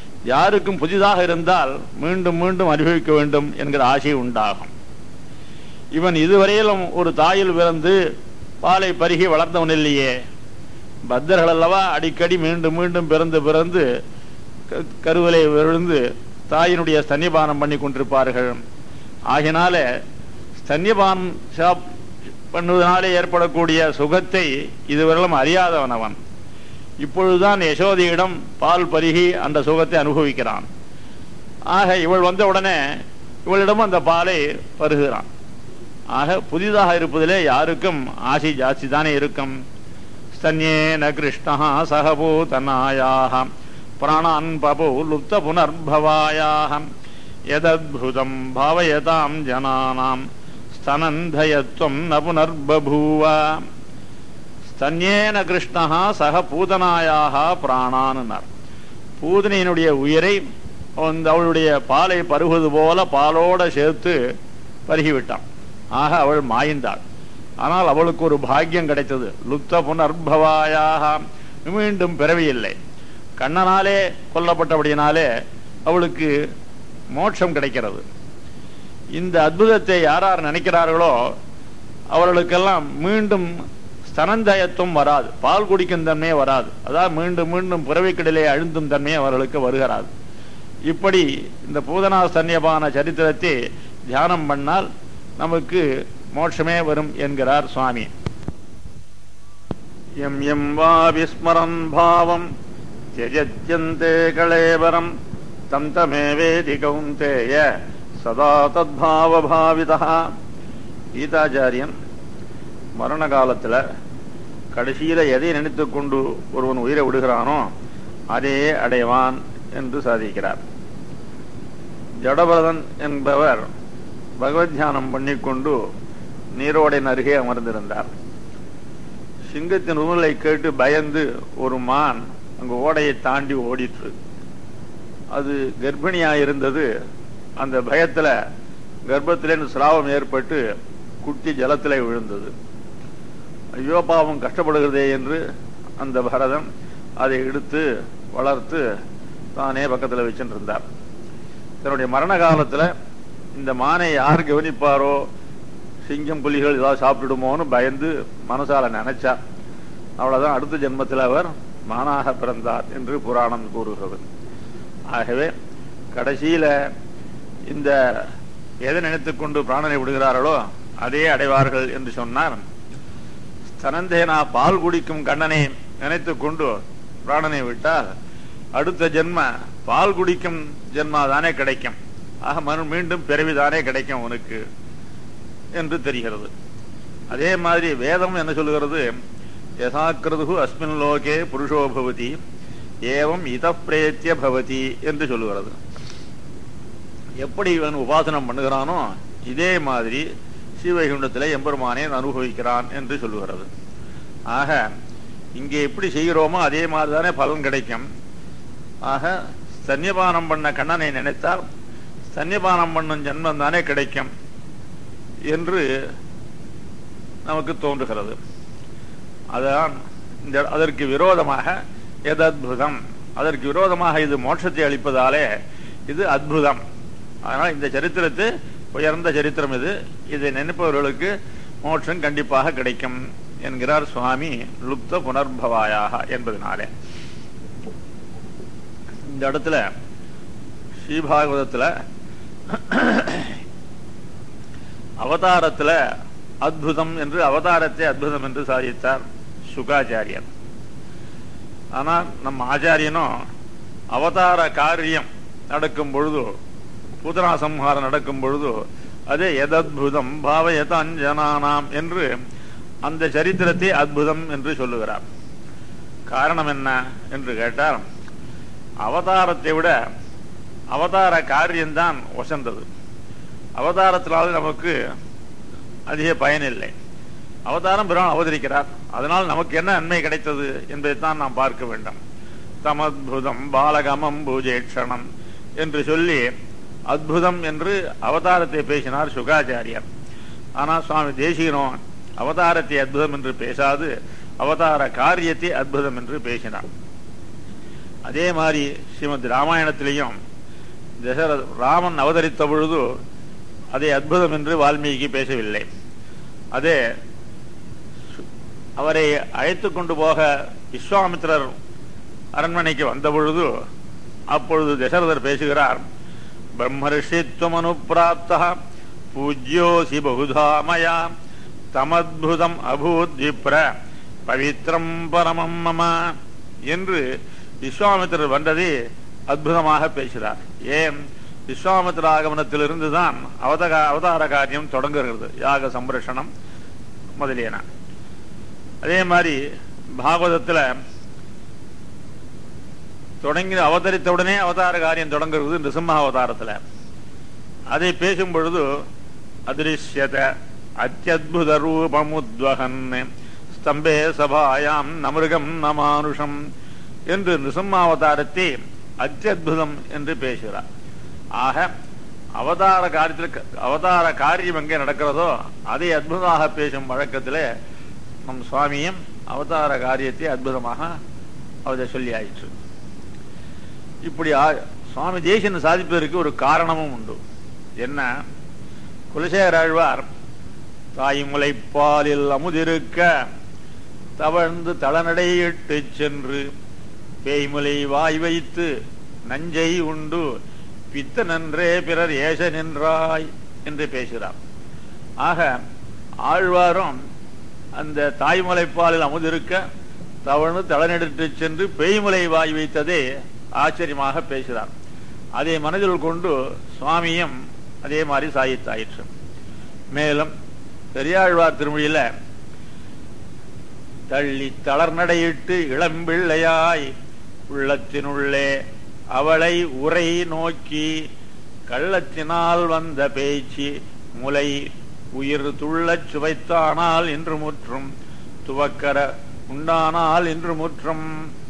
யாருக்கும் புதிதாக இருந்தால் மீண்டும் மீண்டும் அனுபவிக்க வேண்டும் என்கிற ஆசை உண்டாகும் இவன் இதுவரையிலும் ஒரு தாயில் பிறந்து பாலை பருகி வளர்ந்தவன் இல்லையே பத்தர்கள் அல்லவா அடிக்கடி மீண்டும் மீண்டும் பிறந்து பிறந்து க- கருவலை விழுந்து தாயினுடைய ஸ்தன்யபானம் பண்ணி கொண்டிருப்பார்கள் ஆகினால ஸ்தன்யபானம் சாப் பண்ணுவதனாலே ஏற்படக்கூடிய சுகத்தை இதுவரையிலும் அறியாதவன் அவன் இப்பொழுதுதான் யசோதையிடம் பால் பருகி அந்த சுகத்தை அனுபவிக்கிறான் ஆக இவள் வந்த உடனே இவளிடம் அந்த பாலை பருகுகிறான் ஆக புதிதாக இருப்பதிலே யாருக்கும் ஆசை ஜாஸ்தி தானே இருக்கும் ஸ்தன்யேன கிருஷ்ணா சகபூதனாயாக பிராணான் பபு லுப்த புனர்பவாயாக யதத்புதம் பாவயதாம் ஜனானாம் ஸ்தனந்தயத்வம் ந புனர்பூவ ஸ்தன்யேன கிருஷ்ணா சக பூதனாயாக பிராணான்னர் பூதனையினுடைய உயிரை அந்த அவளுடைய பாலை பருகுவது போல பாலோட சேர்த்து பருகிவிட்டான் ஆக அவள் மாய்ந்தாள் ஆனால் அவளுக்கு ஒரு பாக்கியம் கிடைத்தது லுப்த புனர்பவாயாக மீண்டும் பிறவியில்லை கண்ணனாலே கொல்லப்பட்டபடியினாலே அவளுக்கு மோட்சம் கிடைக்கிறது இந்த அற்புதத்தை யார் யார் நினைக்கிறார்களோ அவர்களுக்கெல்லாம் மீண்டும் ஸ்தனந்தயத்துவம் வராது பால் குடிக்கும் தன்மையே வராது அதாவது மீண்டும் மீண்டும் பிறவிக்கடலே அழுந்தும் தன்மையே அவர்களுக்கு வருகிறாது இப்படி இந்த பூதனா சன்னியபான சரித்திரத்தை தியானம் பண்ணால் நமக்கு மோட்சமே வரும் என்கிறார் சுவாமி எம் எம் வா விஸ்மரன் பாவம் தியஜத்யந்தே கலேவரம் தம் தமேவேதி கௌந்தேய சதா தத்பாவ பாவிதா கீதாச்சாரியன் மரண காலத்துல கடைசியில எதை நினைத்துக் கொண்டு ஒருவன் உயிரை விடுகிறானோ அதையே அடைவான் என்று சாதிக்கிறார் ஜடபரதன் என்பவர் பகவத் தியானம் பண்ணிக்கொண்டு நீரோடையின் அருகே அமர்ந்திருந்தார் சிங்கத்தின் உருளை கேட்டு பயந்து ஒரு மான் அங்கு ஓடையை தாண்டி ஓடிற்று அது கர்ப்பிணியா இருந்தது அந்த பயத்துல கர்ப்பத்திலே சிராவம் ஏற்பட்டு குட்டி ஜலத்திலே விழுந்தது ஐயோ பாவம் கஷ்டப்படுகிறதே என்று அந்த பரதன் அதை எடுத்து வளர்த்து தானே பக்கத்தில் வச்சுட்டு இருந்தார் தன்னுடைய மரண காலத்துல இந்த மானை யார் கவனிப்பாரோ சிங்கம் புலிகள் ஏதாவது சாப்பிட்டுடுமோன்னு பயந்து மனசால நினைச்சார் அவ்வளவுதான் அடுத்த ஜென்மத்தில் அவர் மானாக பிறந்தார் என்று புராணம் கூறுகிறது ஆகவே கடைசியில இந்த எதை நினைத்துக் கொண்டு பிராணனை விடுகிறார்களோ அதையே அடைவார்கள் என்று சொன்னார் ஸ்தனந்தேனா பால் குடிக்கும் கண்ணனை நினைத்துக் கொண்டு பிராணனை விட்டால் அடுத்த ஜென்ம பால் குடிக்கும் ஜென்மா தானே கிடைக்கும் ஆக மறு மீண்டும் பிறவிதானே கிடைக்கும் உனக்கு என்று தெரிகிறது அதே மாதிரி வேதம் என்ன சொல்லுகிறது யசாக்கிரது அஸ்மின் லோகே புருஷோ பவதி ஏவம் இத பிரேத்திய பவதி என்று சொல்லுகிறது எப்படி இவன் உபாசனம் பண்ணுகிறானோ இதே மாதிரி ஸ்ரீவைகுண்டத்தில் எம்பெருமானே அனுபவிக்கிறான் என்று சொல்லுகிறது ஆக இங்கே எப்படி செய்கிறோமோ அதே மாதிரி தானே பலன் கிடைக்கும் ஆக ஸ்தன்யபானம் பண்ண கண்ணனை நினைத்தால் ஸ்தன்யபானம் பண்ணும் ஜென்மம் தானே கிடைக்கும் என்று நமக்கு தோன்றுகிறது அதான் இந்த அதற்கு விரோதமாக எது அத்புதம் அதற்கு விரோதமாக இது மோட்சத்தை அளிப்பதாலே இது அத்புதம் அதனால் இந்த சரித்திரத்து உயர்ந்த சரித்திரம் இது இதை நினைப்பவர்களுக்கு மோட்சம் கண்டிப்பாக கிடைக்கும் என்கிறார் சுவாமி லுப்த புனர்பவாயாக என்பதனாலே இந்த இடத்துல ஸ்ரீபாகவதத்துல அவதாரத்துல அத்புதம் என்று அவதாரத்தை அத்புதம் என்று சாதித்தார் சுகாச்சாரியர் ஆனா நம்ம ஆச்சாரியனும் அவதார காரியம் நடக்கும் பொழுது பூதனா சம்ஹாரம் நடக்கும் பொழுது அது எதத்புதம் பாவயத அஞ்சனானாம் என்று அந்த சரித்திரத்தை அத்புதம் என்று சொல்லுகிறார் காரணம் என்ன என்று கேட்டால் அவதாரத்தை விட அவதார காரியம்தான் வசந்தது அவதாரத்தினால் நமக்கு அதிக பயனில்லை அவதாரம் பிறகு அவதரிக்கிறார் அதனால் நமக்கு என்ன நன்மை கிடைத்தது என்பதைத்தான் நாம் பார்க்க வேண்டும் தமத்புதம் பாலகமம் பூஜேட்சணம் என்று சொல்லி அத்புதம் என்று அவதாரத்தை பேசினார் சுகாச்சாரியர் ஆனால் சுவாமி தேசிகனோ அவதாரத்தை அற்புதம் என்று பேசாது அவதார காரியத்தை அற்புதம் என்று பேசினார் அதே மாதிரி ஸ்ரீமத் ராமாயணத்திலையும் தசரத ராமன் அவதரித்த பொழுது அதை அற்புதம் என்று வால்மீகி பேசவில்லை அதே அவரை அழைத்து கொண்டு போக விஸ்வாமித்திரர் அரண்மனைக்கு வந்த பொழுது அப்பொழுது தசரதர் பேசுகிறார் பிரம்மர்ஷித்வம் அனுப்பிராப்தா பூஜ்யோசி பகுதா மயா தமத்புதம் அபூத் விப்ர பவித்ரம் பரமம் மம என்று விஸ்வாமித்திரர் வந்ததை அற்புதமாக பேசுகிறார் ஏன் விஸ்வாமித்திர ஆகமனத்திலிருந்து தான் அவதக அவதார காரியம் தொடங்குகிறது யாக சம்ரஷணம் முதலியன அதே மாதிரி பாகவதத்துல தொடங்கி அவதரித்த உடனே அவதார காரியம் தொடங்குறது நிருசிம்ம அவதாரத்துல அதை பேசும் பொழுது அதிருஷ்யத அத்தியுத ரூபமுத்வகன் ஸ்தம்பே சபாயாம் நமிருகம் நமானுஷம் என்று நிருசிம்மாவதாரத்தை அத்தியுதம் என்று பேசுகிறார் ஆக அவதார காரியத்தில் அவதார காரியம் எங்கே நடக்கிறதோ அதை அற்புதமாக பேசும் வழக்கத்திலே நம் சுவாமியும் அவதார காரியத்தை அற்புதமாக அவதை சொல்லி ஆயிற்று இப்படி சுவாமி தேசியன் சாதிப்பதற்கு ஒரு காரணமும் உண்டு என்ன குலசேகர ஆழ்வார் தாய்முலை பாலில் அமுதிருக்க தவழ்ந்து தளநடையிட்டு சென்று பேய்முலை வாய் வைத்து நஞ்சை உண்டு பித்த நன்றே பிறர் ஏச நின்றாய் என்று பேசுகிறார் ஆக ஆழ்வாரும் அந்த தாய்மலைப்பாலில் அமுதிருக்க தவழ்ந்து தளநெடுத்து சென்று பேய்முலை வாய் வைத்ததே ஆச்சரியமாக பேசுகிறார் அதை மனதில் கொண்டு சுவாமியும் அதே மாதிரி சாதித்தாயிற்று மேலும் பெரியாழ்வார் திருமொழியில தள்ளி தளர்நடையிட்டு இளம்பிள்ளையாய் உள்ளத்தினுள்ளே அவளை உரை நோக்கி கள்ளத்தினால் வந்த பேச்சு முலை உயிர் துள்ளச் சுவைத்தானால் என்று முற்றும் துவக்கர உண்டானால் என்று முற்றும்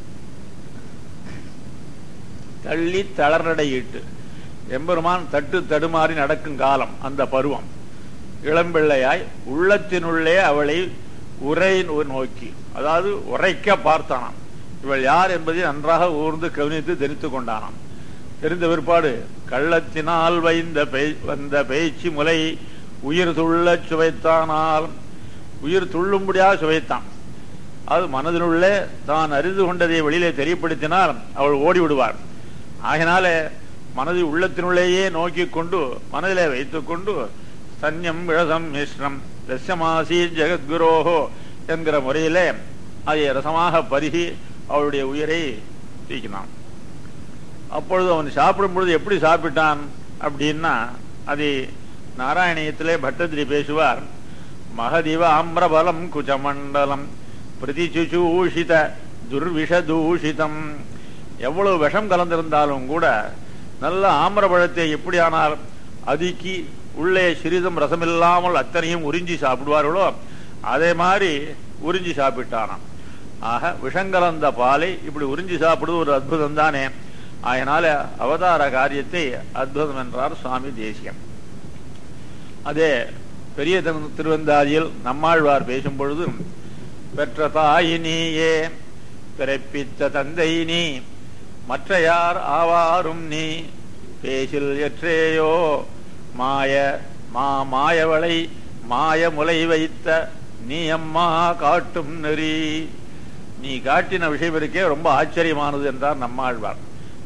தள்ளி தளர்நடையிட்டு எம்பெருமான் தட்டு தடுமாறி நடக்கும் காலம் அந்த பருவம் இளம்பிள்ளையாய் உள்ளத்தினுள்ளே அவளை உரை நோக்கி அதாவது உரைக்க பார்த்தானாம் இவள் யார் என்பதை நன்றாக ஊர்ந்து கவனித்து தெரிந்து கொண்டானாம் தெரிந்த பிற்பாடு கள்ளத்தினால் வைந்த வந்த பேச்சு முலை உயிர் துள்ள சுவைத்தானால் உயிர் துள்ளும்படியாக சுவைத்தான் அது மனதினுள்ளே தான் அறிந்து கொண்டதை வெளியிலே தெரியப்படுத்தினால் அவள் ஓடி விடுவார் ஆகினால மனது உள்ளத்தினுள்ளேயே நோக்கி கொண்டு மனதிலே வைத்துக் கொண்டு சன்யம் விழசம் மிஸ்ரம் ரசமாசி ஜெகத்குரோஹோ என்கிற முறையிலே அதை ரசமாக பருகி அவளுடைய உயிரை தீக்கினான் அப்பொழுது அவன் சாப்பிடும் பொழுது எப்படி சாப்பிட்டான் அப்படின்னா அது நாராயணியத்திலே பட்டத்திரி பேசுவார் மகதிவ ஆம்ரபலம் குஜமண்டலம் பிரதிசுஷூஷித துர்விஷதூஷிதம் எவ்வளவு விஷம் கலந்திருந்தாலும் கூட நல்ல ஆம்பரபழத்தை எப்படியானால் அதுக்கி உள்ளே சிறிதும் ரசமில்லாமல் அத்தனையும் உறிஞ்சி சாப்பிடுவார்களோ அதே மாதிரி உறிஞ்சி சாப்பிட்டானாம் ஆக விஷங்கலந்த பாலை இப்படி உறிஞ்சி சாப்பிடுவது ஒரு அற்புதம் தானே அதனால அவதார காரியத்தை அற்புதம் என்றார் சுவாமி தேசியம் அதே பெரிய திருவந்தாதியில் நம்மாழ்வார் பேசும் பொழுது பெற்ற தாயினியே பிறப்பித்த தந்தை நீ மற்ற யார் ஆவாரும் நீ பேசில் எற்றேயோ மாய மா மாயவளை மாய முலை வைத்த நீ அம்மா காட்டும் நெறி நீ காட்டின விஷயம் இருக்கே ரொம்ப ஆச்சரியமானது என்றார் நம்மாழ்வார்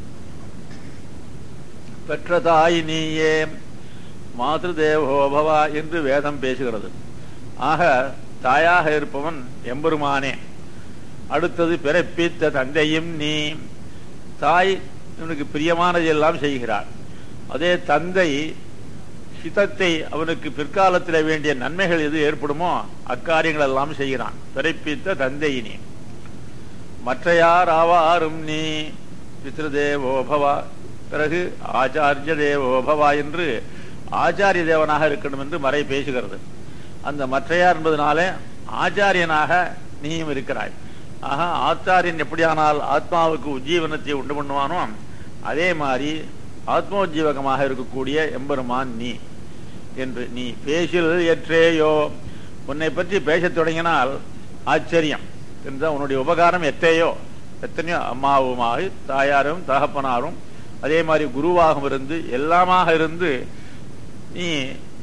பெற்ற தாய் நீயே மாதృ தேவோபவா என்று வேதம் பேசுகிறது ஆக தாயாக இருப்பவன் எம்பெருமானே அடுத்தது பிறப்பித்த தந்தையும் நீ தாய் இவனுக்கு பிரியமானது எல்லாம் செய்கிறார் அதே தந்தை ஹிதத்தை அவனுக்கு பிற்காலத்தில் வேண்டிய நன்மைகள் எது ஏற்படுமோ அக்காரியங்கள் எல்லாம் செய்கிறான் பிறப்பித்த தந்தை நீ மற்ற யார் ஆவாரும் நீ பித்ருதேவோபவா பிறகு ஆச்சாரிய தேவோபவா என்று ஆச்சாரிய தேவனாக இருக்கணும் என்று மறை பேசுகிறது அந்த மற்றையார் என்பதனாலே ஆச்சாரியனாக நீயும் இருக்கிறாய் ஆக ஆச்சாரியன் எப்படியானால் ஆத்மாவுக்கு உஜ்ஜீவனத்தை உண்டு பண்ணுவானோ அதே மாதிரி ஆத்மோஜீவகமாக இருக்கக்கூடிய எம்பெருமான் நீ என்று நீ பேசில் எற்றேயோ உன்னை பற்றி பேசத் தொடங்கினால் ஆச்சரியம் என்றால் உன்னுடைய உபகாரம் எத்தையோ எத்தனையோ அம்மாவுமாக தாயாரும் தகப்பனாரும் அதே மாதிரி குருவாகவும் இருந்து எல்லாமாக இருந்து நீ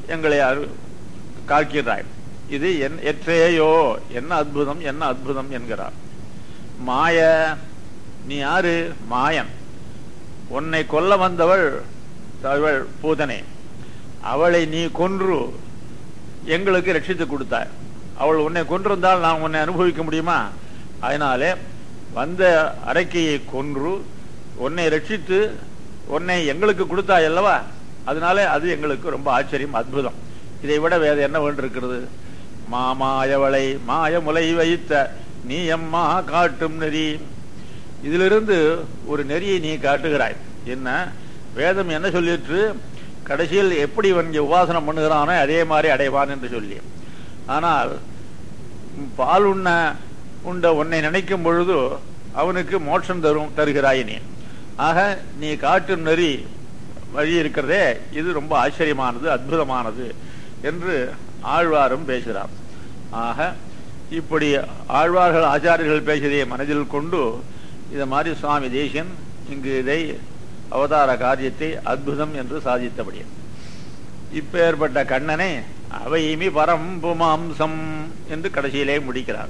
எங்களை அரு- காக்கிறாய் இது என் எற்றேயோ என்ன அற்புதம் என்ன அற்புதம் என்கிறார் மாய நீ யாரு மாயன் உன்னை கொல்ல வந்தவள் அவள் பூதனை அவளை நீ கொன்று எங்களுக்கு ரட்சித்து கொடுத்தாய் அவள் உன்னை கொன்றிருந்தால் நாம் உன்னை அனுபவிக்க முடியுமா அதனாலே வந்த அரக்கையை கொன்று உன்னை ரட்சித்து உன்னை எங்களுக்கு கொடுத்தாய் அல்லவா அதனாலே அது எங்களுக்கு ரொம்ப ஆச்சரியம் அற்புதம் இதை விட வேறு என்ன வேண்டிருக்கிறது மாமாயவளை மாயமுலை வைத்த நீ எம்மா காட்டும் நெறி இதிலிருந்து ஒரு நெறியை நீ காட்டுகிறாய் என்ன வேதம் என்ன சொல்லிற்று கடைசியில் எப்படி இவன் இங்க உபாசனம் பண்ணுகிறானோ அதே மாதிரி அடைவான் என்று சொல்லி ஆனால் பால் உண்ண உண்ட உன்னை நினைக்கும் பொழுது அவனுக்கு மோட்சம் தரும் தருகிறாய் நீ ஆக நீ காட்டும் நெறி வழி இருக்கிறதே இது ரொம்ப ஆச்சரியமானது அற்புதமானது என்று ஆழ்வாரும் பேசுகிறார் ஆக இப்படி ஆழ்வார்கள் ஆச்சாரியர்கள் பேசியதை மனதில் கொண்டு இதை மாதிரி சுவாமி தேசியன் இங்கு இதை அவதார காரியத்தை அற்புதம் என்று சாதித்தபடி இப்பேற்பட்ட கண்ணனை அவையுமி பரம்புமாம்சம் என்று கடைசியிலே முடிக்கிறார்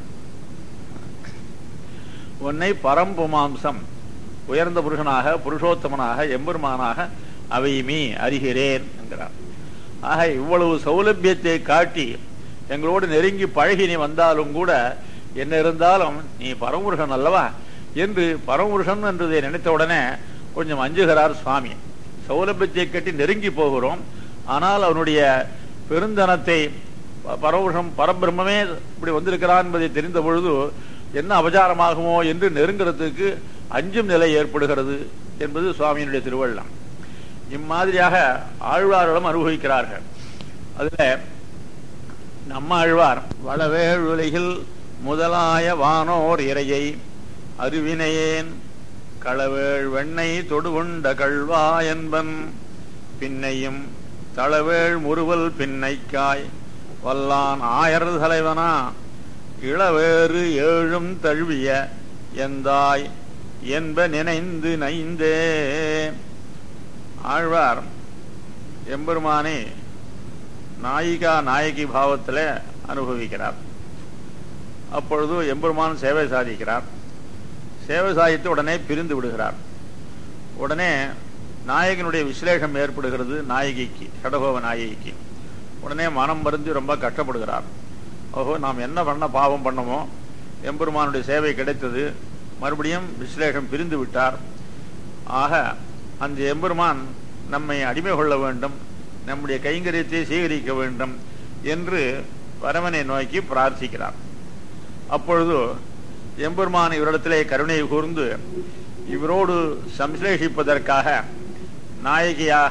உன்னை பரம்புமாம்சம் உயர்ந்த புருஷனாக புருஷோத்தமனாக எம்பெருமானாக அவையுமி அறிகிறேன் என்கிறார் ஆக இவ்வளவு சௌலபியத்தை காட்டி எங்களோடு நெருங்கி பழகி நீ வந்தாலும் கூட என்ன இருந்தாலும் நீ பரமபுருஷன் அல்லவா என்று பரமபுருஷன் என்றதை நினைத்த உடனே கொஞ்சம் அஞ்சுகிறார் சுவாமி சௌலபியத்தை கட்டி நெருங்கி போகிறோம் ஆனால் அவனுடைய பெருந்தனத்தை ப- பரமபுருஷம் பரபிரம்மே இப்படி வந்திருக்கிறான் என்பதை தெரிந்த பொழுது என்ன அபச்சாரமாகுமோ என்று நெருங்கிறதுக்கு அஞ்சும் நிலை ஏற்படுகிறது என்பது சுவாமியினுடைய திருவள்ளம் இம்மாதிரியாக ஆழ்வார்களும் அனுபவிக்கிறார்கள் அதுல நம்ம ஆழ்வார் வளவேள் உலகில் முதலாய வானோர் இறையை அருவினையேன் களவேள் வெண்ணை தொடுகொண்ட கள்வா என்பன் பின்னையும் தளவேள் முறுவல் பின்னைக்காய் வல்லான் ஆயர் தலைவனா இளவேறு ஏழும் தழுவிய எந்தாய் என்ப நினைந்து நைந்தே ஆழ்வார் எம்பெருமானே நாயிகா நாயகி பாவத்தில் அனுபவிக்கிறார் அப்பொழுது எம்பெருமான் சேவை சாதிக்கிறார் சேவை சாதித்து உடனே பிரிந்து விடுகிறார் உடனே நாயகனுடைய விசலேஷம் ஏற்படுகிறது நாயகிக்கு கடகோவ நாயகிக்கு உடனே மனம் மருந்து ரொம்ப கஷ்டப்படுகிறார் ஓஹோ நாம் என்ன பண்ண பாவம் பண்ணமோ எம்பெருமானுடைய சேவை கிடைத்தது மறுபடியும் விசலேஷம் பிரிந்து விட்டார் ஆக அந்த எம்பெருமான் நம்மை அடிமை கொள்ள வேண்டும் நம்முடைய கைங்கரியத்தை சீகரிக்க வேண்டும் என்று பரமனை நோக்கி பிரார்த்திக்கிறார் அப்பொழுது எம்பெருமான் இவரிடத்திலே கருணை கூர்ந்து இவரோடு சம்சலேஷிப்பதற்காக நாயகியாக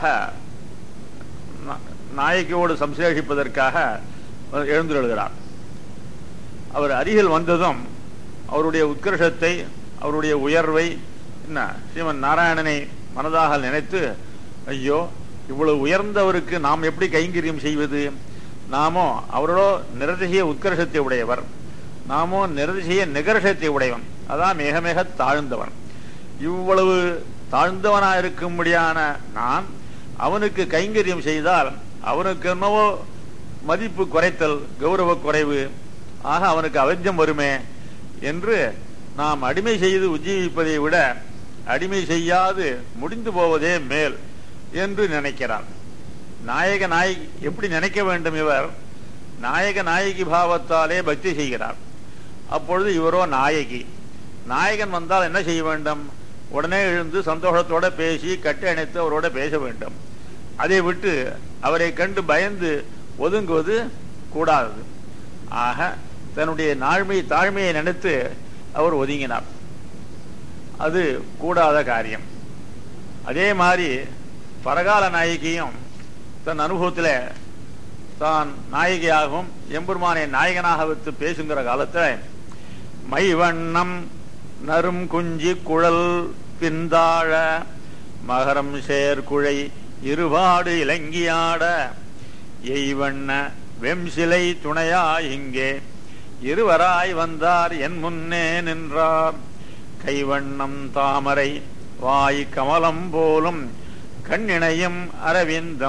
நா- நாயகியோடு சம்சலேஷிப்பதற்காக எழுந்துள்ளார் அவர் அருகில் வந்ததும் அவருடைய உத்கர்ஷத்தை அவருடைய உயர்வை என்ன ஸ்ரீமன் நாராயணனை மனதாக நினைத்து ஐயோ இவ்வளவு உயர்ந்தவருக்கு நாம் எப்படி கைங்கரியம் செய்வது நாமோ அவரோட நிரதிசய உத்கர்ஷத்தை உடையவர் நாமோ நிரதிசய நிகர்ஷத்தை உடையவன் அதான் மிக மிக தாழ்ந்தவன் இவ்வளவு தாழ்ந்தவனா இருக்கும்படியான நான் அவனுக்கு கைங்கரியம் செய்தால் அவனுக்கு என்னவோ மதிப்பு குறைத்தல் கௌரவ குறைவு ஆக அவனுக்கு அவஞ்சம் வருமே என்று நாம் அடிமை செய்து உஜ்ஜீவிப்பதை விட அடிமை செய்யாது முடிந்து போவதே மேல் என்று நினைக்கிறான் நாயக நாயகி எப்படி நினைக்க வேண்டும் இவர் நாயக நாயகி பாவத்தாலே பக்தி செய்கிறார் அப்பொழுது இவரோ நாயகி நாயகன் வந்தால் என்ன செய்ய வேண்டும் உடனே எழுந்து சந்தோஷத்தோட பேசி கட்டி அணைத்து அவரோட பேச வேண்டும் அதை விட்டு அவரை கண்டு பயந்து ஒதுங்குவது கூடாது ஆக தன்னுடைய நாழ்மை தாழ்மையை நினைத்து அவர் ஒதுங்கினார் அது கூடாத காரியம் அதே மாதிரி பரகால நாயகியும் தன் அனுபவத்தில் தான் நாயகியாகவும் எம்பெருமானை நாயகனாக வைத்து பேசுங்கிற காலத்தில் மைவண்ணம் நரும் குஞ்சி குழல் பிந்தாழ மகரம் சேர்குழை இருபாடு இலங்கியாட எய்வண்ண வெம்சிலை துணையா இங்கே இருவராய் வந்தார் என் முன்னே நின்றார் கைவண்ணம் தாமரை வாய் கமலம் போலும் கண்ணிணையும் அரவிந்தம்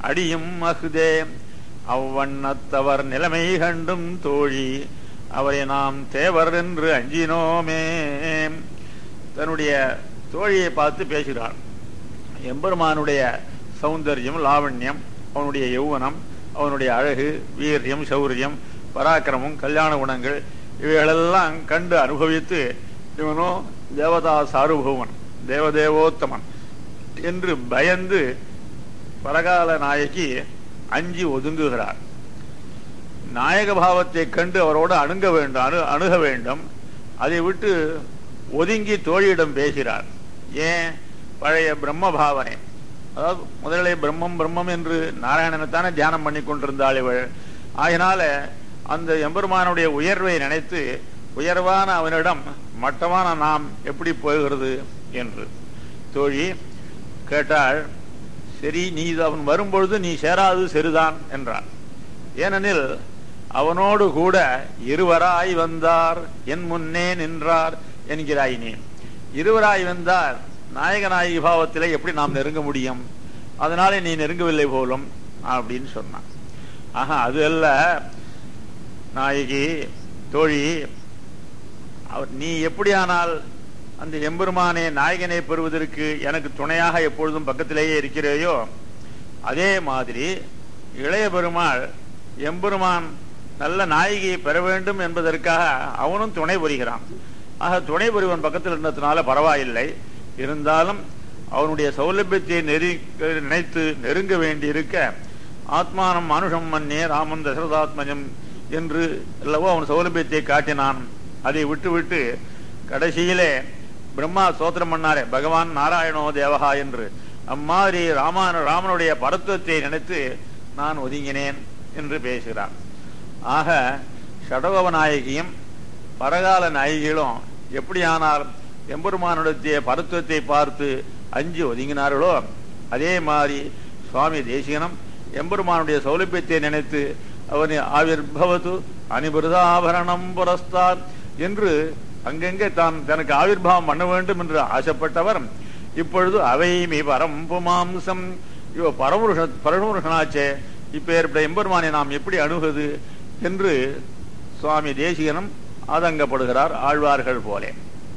அடியும் அகுதே அவ்வண்ணத்தவர் நிலைமை கண்டும் தோழி அவரை நாம் தேவர் என்று அஞ்சினோமே தன்னுடைய தோழியை பார்த்து பேசுகிறார் எம்பெருமானுடைய சௌந்தரியம் லாவண்யம் அவனுடைய யௌவனம் அவனுடைய அழகு வீரியம் சௌரியம் பராக்கிரமம் கல்யாண குணங்கள் இவைகளெல்லாம் கண்டு அனுபவித்து இவனோ தேவதா சாருபவன் தேவதேவோத்தமன் என்று பயந்து பரகால நாயகி அஞ்சி ஒதுங்குகிறார் நாயக பாவத்தை கண்டு அவரோடு அணுக வேண்டும் அணு அணுக வேண்டும் அதை விட்டு ஒதுங்கி தோழியிடம் பேசுகிறார் ஏன் பழைய பிரம்ம பாவனை அதாவது முதலிலே பிரம்மம் பிரம்மம் என்று நாராயணனைத்தானே தியானம் பண்ணி கொண்டிருந்தாள் இவள் ஆகினால அந்த எம்பெருமானுடைய உயர்வை நினைத்து உயர்வான அவனிடம் மட்டமான நாம் எப்படி போகிறது என்று தோழி கேட்டாள் சரி நீ அவன் வரும்பொழுது நீ சேராது சரிதான் என்றான் ஏனெனில் அவனோடு கூட இருவராய் வந்தார் என் முன்னே நின்றார் என்கிறாய் நீ இருவராய் வந்தார் நாயக நாயகி பாவத்திலே எப்படி நாம் நெருங்க முடியும் அதனாலே நீ நெருங்கவில்லை போலும் அப்படின்னு சொன்னான் ஆஹா அது அல்ல நாயகி தோழி அவர் நீ எப்படியானால் அந்த எம்பெருமானே நாயகனை பெறுவதற்கு எனக்கு துணையாக எப்பொழுதும் பக்கத்திலேயே இருக்கிறேயோ அதே மாதிரி இளைய பெருமாள் எம்பெருமான் நல்ல நாயகியை பெற வேண்டும் என்பதற்காக அவனும் துணை புரிகிறான் ஆக துணை புரிவன் பக்கத்தில் இருந்ததுனால பரவாயில்லை இருந்தாலும் அவனுடைய சௌலபியத்தை நெறி நினைத்து நெருங்க வேண்டி இருக்க ஆத்மானம் மனுஷம் மன்னே ராமன் தசரதாத்மஜம் என்று அல்லவோ அவன் சௌலபியத்தை காட்டினான் அதை விட்டுவிட்டு கடைசியிலே பிரம்மா சோத்திரம் பண்ணாரே பகவான் நாராயணோ தேவகா என்று அம்மாதிரி ராமான ராமனுடைய பரத்துவத்தை நினைத்து நான் ஒதுங்கினேன் என்று பேசுகிறான் ஆக ஷடகோப நாயகியும் பரகால நாயகிகளும் எப்படியானால் எம்பெருமானுடைய பரத்துவத்தை பார்த்து அஞ்சு ஒதுங்கினார்களோ அதே மாதிரி சுவாமி தேசிகனும் எம்பெருமானுடைய சௌலபியத்தை நினைத்து அவனை ஆவிர்பவது அனிபிரதாபரணம் புரஸ்தார் என்று அங்கெங்கே தான் தனக்கு ஆவிர்வாவம் பண்ண வேண்டும் என்று ஆசைப்பட்டவர் இப்பொழுது அவை மீ பரம்புமாம்சம் இவ பரமுருஷ பரமுருஷனாச்சே இப்ப ஏற்பட்ட எம்பெருமானை நாம் எப்படி அணுகுது என்று சுவாமி தேசிகனும் ஆதங்கப்படுகிறார் ஆழ்வார்கள் போலே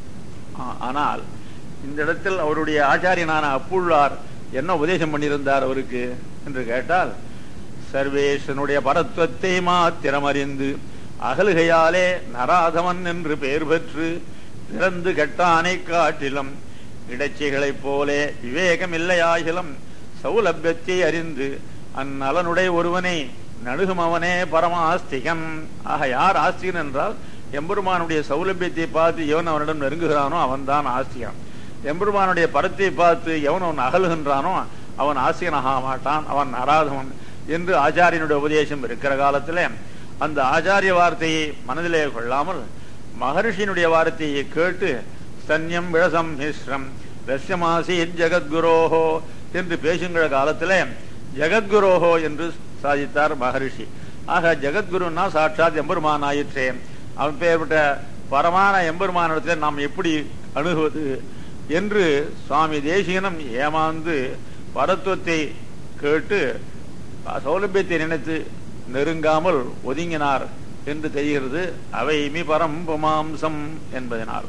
ஆனால் இந்த இடத்தில் அவருடைய ஆச்சாரியனான அப்புள்ளார் என்ன உபதேசம் பண்ணியிருந்தார் அவருக்கு என்று கேட்டால் சர்வேசனுடைய பரத்துவத்தை மாத்திரம் அறிந்து அகலுகையாலே நராதவன் என்று பெயர் பெற்று பிறந்து கெட்டானை காட்டிலும் இடைச்சிகளைப் போலே விவேகம் இல்லையாகிலும் சௌலபியத்தை அறிந்து அந்நலனுடைய ஒருவனை நடுகும் அவனே பரமாஸ்திகன் ஆக யார் ஆஸ்திகன் என்றால் எம்பெருமானுடைய சௌலபியத்தை பார்த்து எவன் அவனிடம் நெருங்குகிறானோ அவன்தான் ஆஸ்திகன் எம்பெருமானுடைய பரத்தை பார்த்து எவன் அவன் அகலுகின்றானோ அவன் ஆசிரியனாக மாட்டான் அவன் அராதவன் என்று ஆச்சாரியனுடைய உபதேசம் இருக்கிற காலத்துல அந்த ஆச்சாரிய வார்த்தையை மனதிலே கொள்ளாமல் மகர்ஷியினுடைய வார்த்தையை கேட்டு சன்யம் விழசம் மிஸ்ரம் ரஷ்யமாசி ஜெகத்குரோஹோ என்று பேசுகிற காலத்துல ஜெகத்குரோஹோ என்று சாதித்தார் மகரிஷி ஆக ஜெகத்குருன்னா சாட்சாத் எம்பெருமான் ஆயிற்றே அவன் பெயர்பட்ட பரமான எம்பெருமானிடத்தில் நாம் எப்படி அணுகுவது என்று சுவாமி தேசிகனும் ஏமாந்து பரத்துவத்தை கேட்டு சௌலபியத்தை நினைத்து நெருங்காமல் ஒதுங்கினார் என்று தெரிகிறது அவை மி பரம்புமாம்சம் என்பதனால்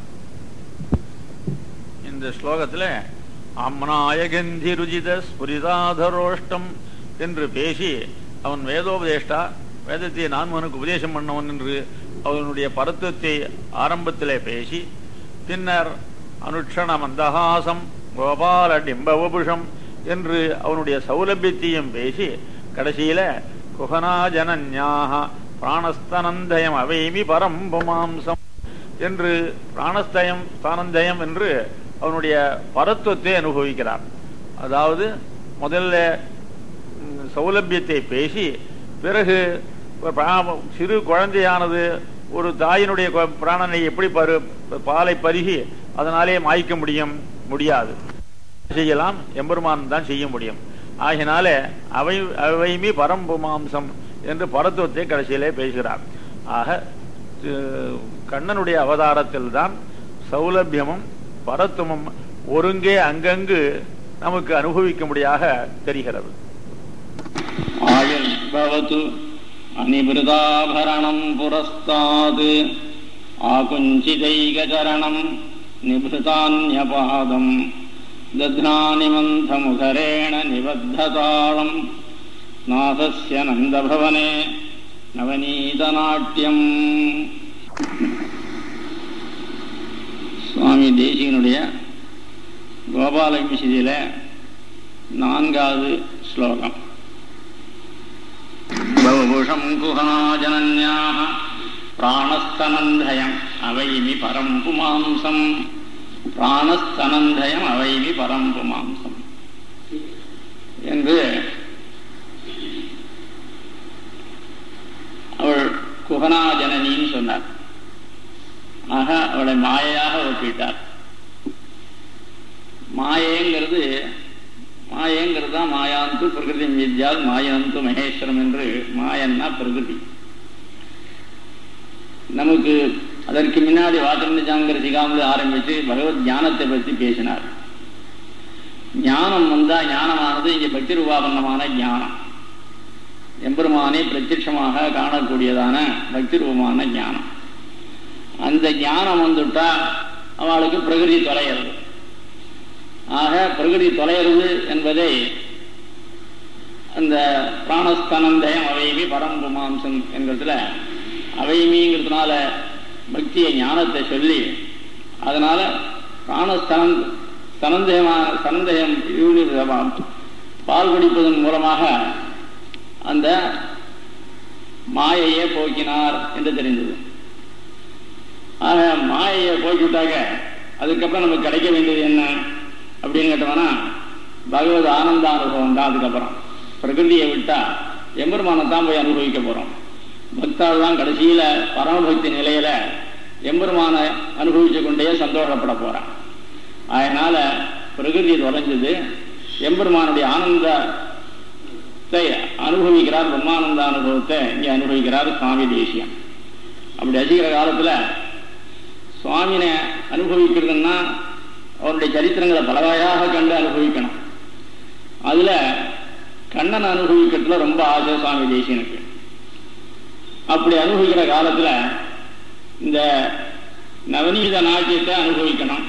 இந்த ஸ்லோகத்தில் அம்னாயகந்தி ருஜித ஸ்புரிதாதரோஷ்டம் என்று பேசி அவன் வேதோபதேஷ்டா வேதத்தை நான் உனக்கு உபதேசம் பண்ணவன் என்று அவனுடைய பரத்துவத்தை ஆரம்பத்திலே பேசி பின்னர் அனுட்சண மந்தஹாசம் கோபால டிம்பவபுஷம் என்று அவனுடைய சௌலபியத்தையும் பேசி கடைசியில குகனாஜனன்யாக பிராணஸ்தனந்தயம் அவைமி பரம்புமாம்சம் என்று பிராணஸ்தயம் ஸ்தானந்தயம் என்று அவனுடைய பரத்துவத்தை அனுபவிக்கிறார் அதாவது முதல்ல சௌலபியத்தை பேசி பிறகு சிறு குழந்தையானது ஒரு தாயினுடைய பிராணனை எப்படி பரு பாலை பருகி அதனாலே மாய்க்க முடியும் முடியாது செய்யலாம் எம்பெருமான் தான் செய்ய முடியும் ஆகினால அவை அவைமி பரம்புமாம்சம் என்று பரத்துவத்தை கடைசியிலே பேசுகிறார் ஆக கண்ணனுடைய அவதாரத்தில் தான் சௌலபியமும் பரத்துவமும் ஒருங்கே அங்கங்கு நமக்கு அனுபவிக்கும்படியாக தெரிகிறது आयुर्भवतु अनिभृताभरणम् पुरस्तात् आकुञ्चितैकचरणम् निभृतान्यपादम् दध्नानिमन्थमुखरेण निबद्धताळम् नाथस्य नन्दभवने நவநீதநாட்டியம் சுவாமி தேசிகனுடைய கோபாலமிஷிதியில நான்காவது ஸ்லோகம் பவபுஷம் குஹனாஜனன்யாக பிராணஸ்தனந்தயம் அவைமி பரம் புமாம்சம் பிராணஸ்தனந்தயம் அவைமி பரம் புமாம்சம் என்று அவள் குஹனா ஜனனின்னு சொன்னார் ஆக அவளை மாயையாக ஒப்பிட்டார் மாயேங்கிறது மாயேங்கிறது தான் மாயாந்து பிரகிருதி வித்யால் மாயாந்து மகேஸ்வரம் என்று மாயன்னா பிரகிருதி நமக்கு அதற்கு முன்னாடி வாசனிஜாங்கிற சிகாமது ஆரம்பித்து பகவத் ஞானத்தை பற்றி பேசினார் ஞானம் வந்தா ஞானமானது இங்கே பக்தி ரூபாபன்னமான ஞானம் எம்பெருமானே பிரத்யட்சமாக காணக்கூடியதான பக்தி ரூபமான ஞானம் அந்த ஞானம் வந்துட்டா அவளுக்கு பிரகிருதி தொலைகிறது ஆக பிரகிருதி தொலைகிறது என்பதை அந்த பிராணஸ்தனந்தயம் அவைமி பரம்புமாம்சம் என்கிறதுல அவைமிங்கிறதுனால பக்திய ஞானத்தை சொல்லி அதனால பிராணஸ்தனம் சனந்தயமான சனந்தயம் பால் குடிப்பதன் மூலமாக அந்த மாயையை போக்கினார் என்று தெரிந்தது ஆக மாயையை போக்கிவிட்டாக்க அதுக்கப்புறம் நமக்கு கிடைக்க வேண்டியது என்ன அப்படின்னு கேட்டோம்னா பகவத் ஆனந்த அனுபவம் தான் அதுக்கப்புறம் பிரகிருதியை விட்டா எம்பெருமானத்தான் போய் அனுபவிக்க போறோம் பக்தாள் தான் கடைசியில பரமபக்தி நிலையில எம்பெருமான அனுபவிச்சு கொண்டே சந்தோஷப்பட போறான் அதனால பிரகிருதி தொலைஞ்சது எம்பெருமானுடைய ஆனந்த அனுபவிக்கிறார் பிரம்மானந்த அனுபவத்தை இங்கே அனுபவிக்கிறார் சுவாமி தேசியம் அப்படி அசிக்கிற காலத்துல சுவாமினை அனுபவிக்கிறதுன்னா அவருடைய சரித்திரங்களை பலவகையாக கண்டு அனுபவிக்கணும் அதுல கண்ணன் அனுபவிக்கிறதுல ரொம்ப ஆசை சுவாமி தேசியனுக்கு அப்படி அனுபவிக்கிற காலத்துல இந்த நவநீத நாட்டியத்தை அனுபவிக்கணும்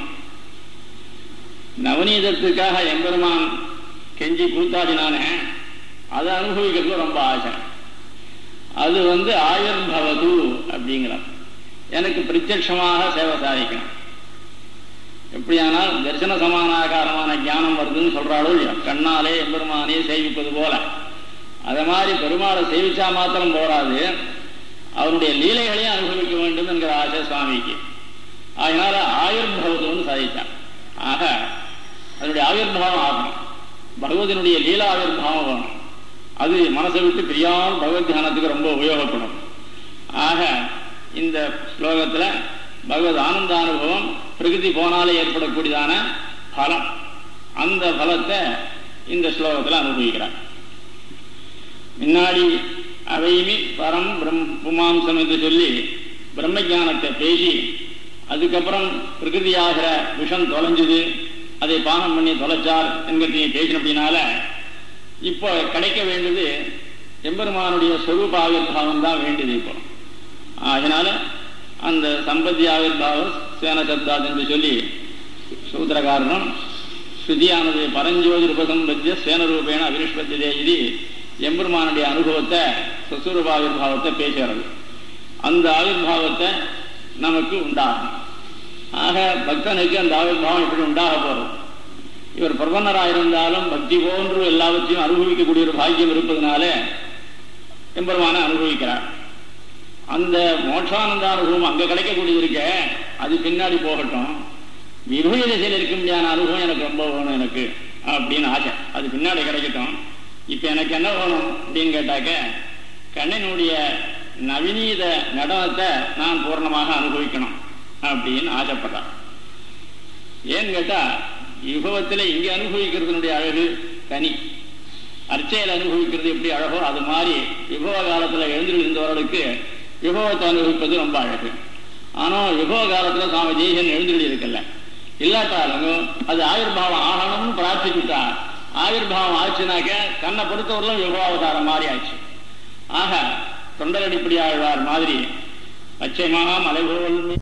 நவநீதத்துக்காக எம்பெருமான் கெஞ்சி கூத்தாடினானே அதை அனுபவிக்கிறதுல ரொம்ப ஆசை அது வந்து ஆயுர்பவது அப்படிங்கிறார் எனக்கு பிரத்யட்சமாக சேவை சாதிக்கணும் எப்படியானால் தரிசன சமானாகாரமான ஞானம் வருதுன்னு சொல்றாளோ இல்லையோ கண்ணாலே எம்பெருமானே சேவிப்பது போல அதை மாதிரி பெருமாளை சேவிச்சா மாத்திரம் போராது அவருடைய லீலைகளையும் அனுபவிக்க வேண்டும் என்கிற ஆசை சுவாமிக்கு அதனால ஆயுர்பவத்துன்னு சாதித்தார் ஆக அதனுடைய ஆயுர்பாவம் ஆகணும் பகவதினுடைய லீலா ஆயுர்பாவம் வேணும் அது மனசை விட்டு பிரியாமல் பகவத் தியானத்துக்கு ரொம்ப உபயோகப்படும் ஆக இந்த ஸ்லோகத்துல பகவத் ஆனந்த அனுபவம் பிரகிருதி போனாலே ஏற்படக்கூடியதான பலம் அந்த பலத்தை இந்த ஸ்லோகத்தில் அனுபவிக்கிறார் முன்னாடி அவையுமி பரம் பிரம் புமாம்சம் என்று சொல்லி பிரம்ம ஜானத்தை பேசி அதுக்கப்புறம் பிரகிருதியாகிற விஷம் தொலைஞ்சது அதை பானம் பண்ணி தொலைச்சார் என்கிறதையும் பேசினபடினால இப்போ கிடைக்க வேண்டியது எம்பெருமானுடைய சொரூப ஆவிர்வாவம் தான் வேண்டியது இப்போ அதனால அந்த சம்பத்தி ஆவிர்வாவம் சேன சப்தாத் என்று சொல்லி சூத்திரகாரணம் ஸ்ருதியானது பரஞ்சோதி உபசம்பத்திய சேனரூபேன அபினிஷ்பத்தியதே இது எம்பெருமானுடைய அனுபவத்தை சசுரூப ஆவிர்வாவத்தை பேசுகிறது அந்த ஆவிர்வாவத்தை நமக்கு உண்டாகும் ஆக பக்தனுக்கு அந்த ஆவிர்வாவம் எப்படி உண்டாக போறது இவர் பிரபன்னராக இருந்தாலும் பக்தி போன்று எல்லாவற்றையும் அனுபவிக்கக்கூடிய ஒரு பாக்கியம் இருப்பதனால எம்பெருமான அனுபவிக்கிறார் அந்த மோட்சானந்த அனுபவம் அங்க கிடைக்கக்கூடியது இருக்க அது பின்னாடி போகட்டும் விபூய திசையில் இருக்க முடியாத அனுபவம் எனக்கு ரொம்ப வேணும் எனக்கு அப்படின்னு ஆசை அது பின்னாடி கிடைக்கட்டும் இப்ப எனக்கு என்ன வேணும் அப்படின்னு கேட்டாக்க கண்ணனுடைய நவீனீத நடனத்தை நான் பூர்ணமாக அனுபவிக்கணும் அப்படின்னு ஆசைப்பட்டான் ஏன்னு கேட்டா யுகவத்தில் இங்கே அனுபவிக்கிறதுனுடைய அழகு தனி அர்ச்சையில் அனுபவிக்கிறது எப்படி அழகோ அது மாதிரி யுகவ காலத்தில் எழுந்திருந்தவர்களுக்கு யுகவத்தை அனுபவிப்பது ரொம்ப அழகு ஆனால் யுகவ காலத்தில் சுவாமி ஜெய்சன் எழுந்துள்ளி இருக்கல இல்லாட்டாலும் அது ஆயுர்பாவம் ஆகணும்னு பிரார்த்திச்சுட்டா ஆயுர்பாவம் ஆச்சுனாக்க தன்னை பொறுத்தவரையிலும் யுகாவதாரம் மாதிரி ஆச்சு ஆக தொண்டரடிப்படியாழ்வார் மாதிரி பச்சைமா மலைபோல்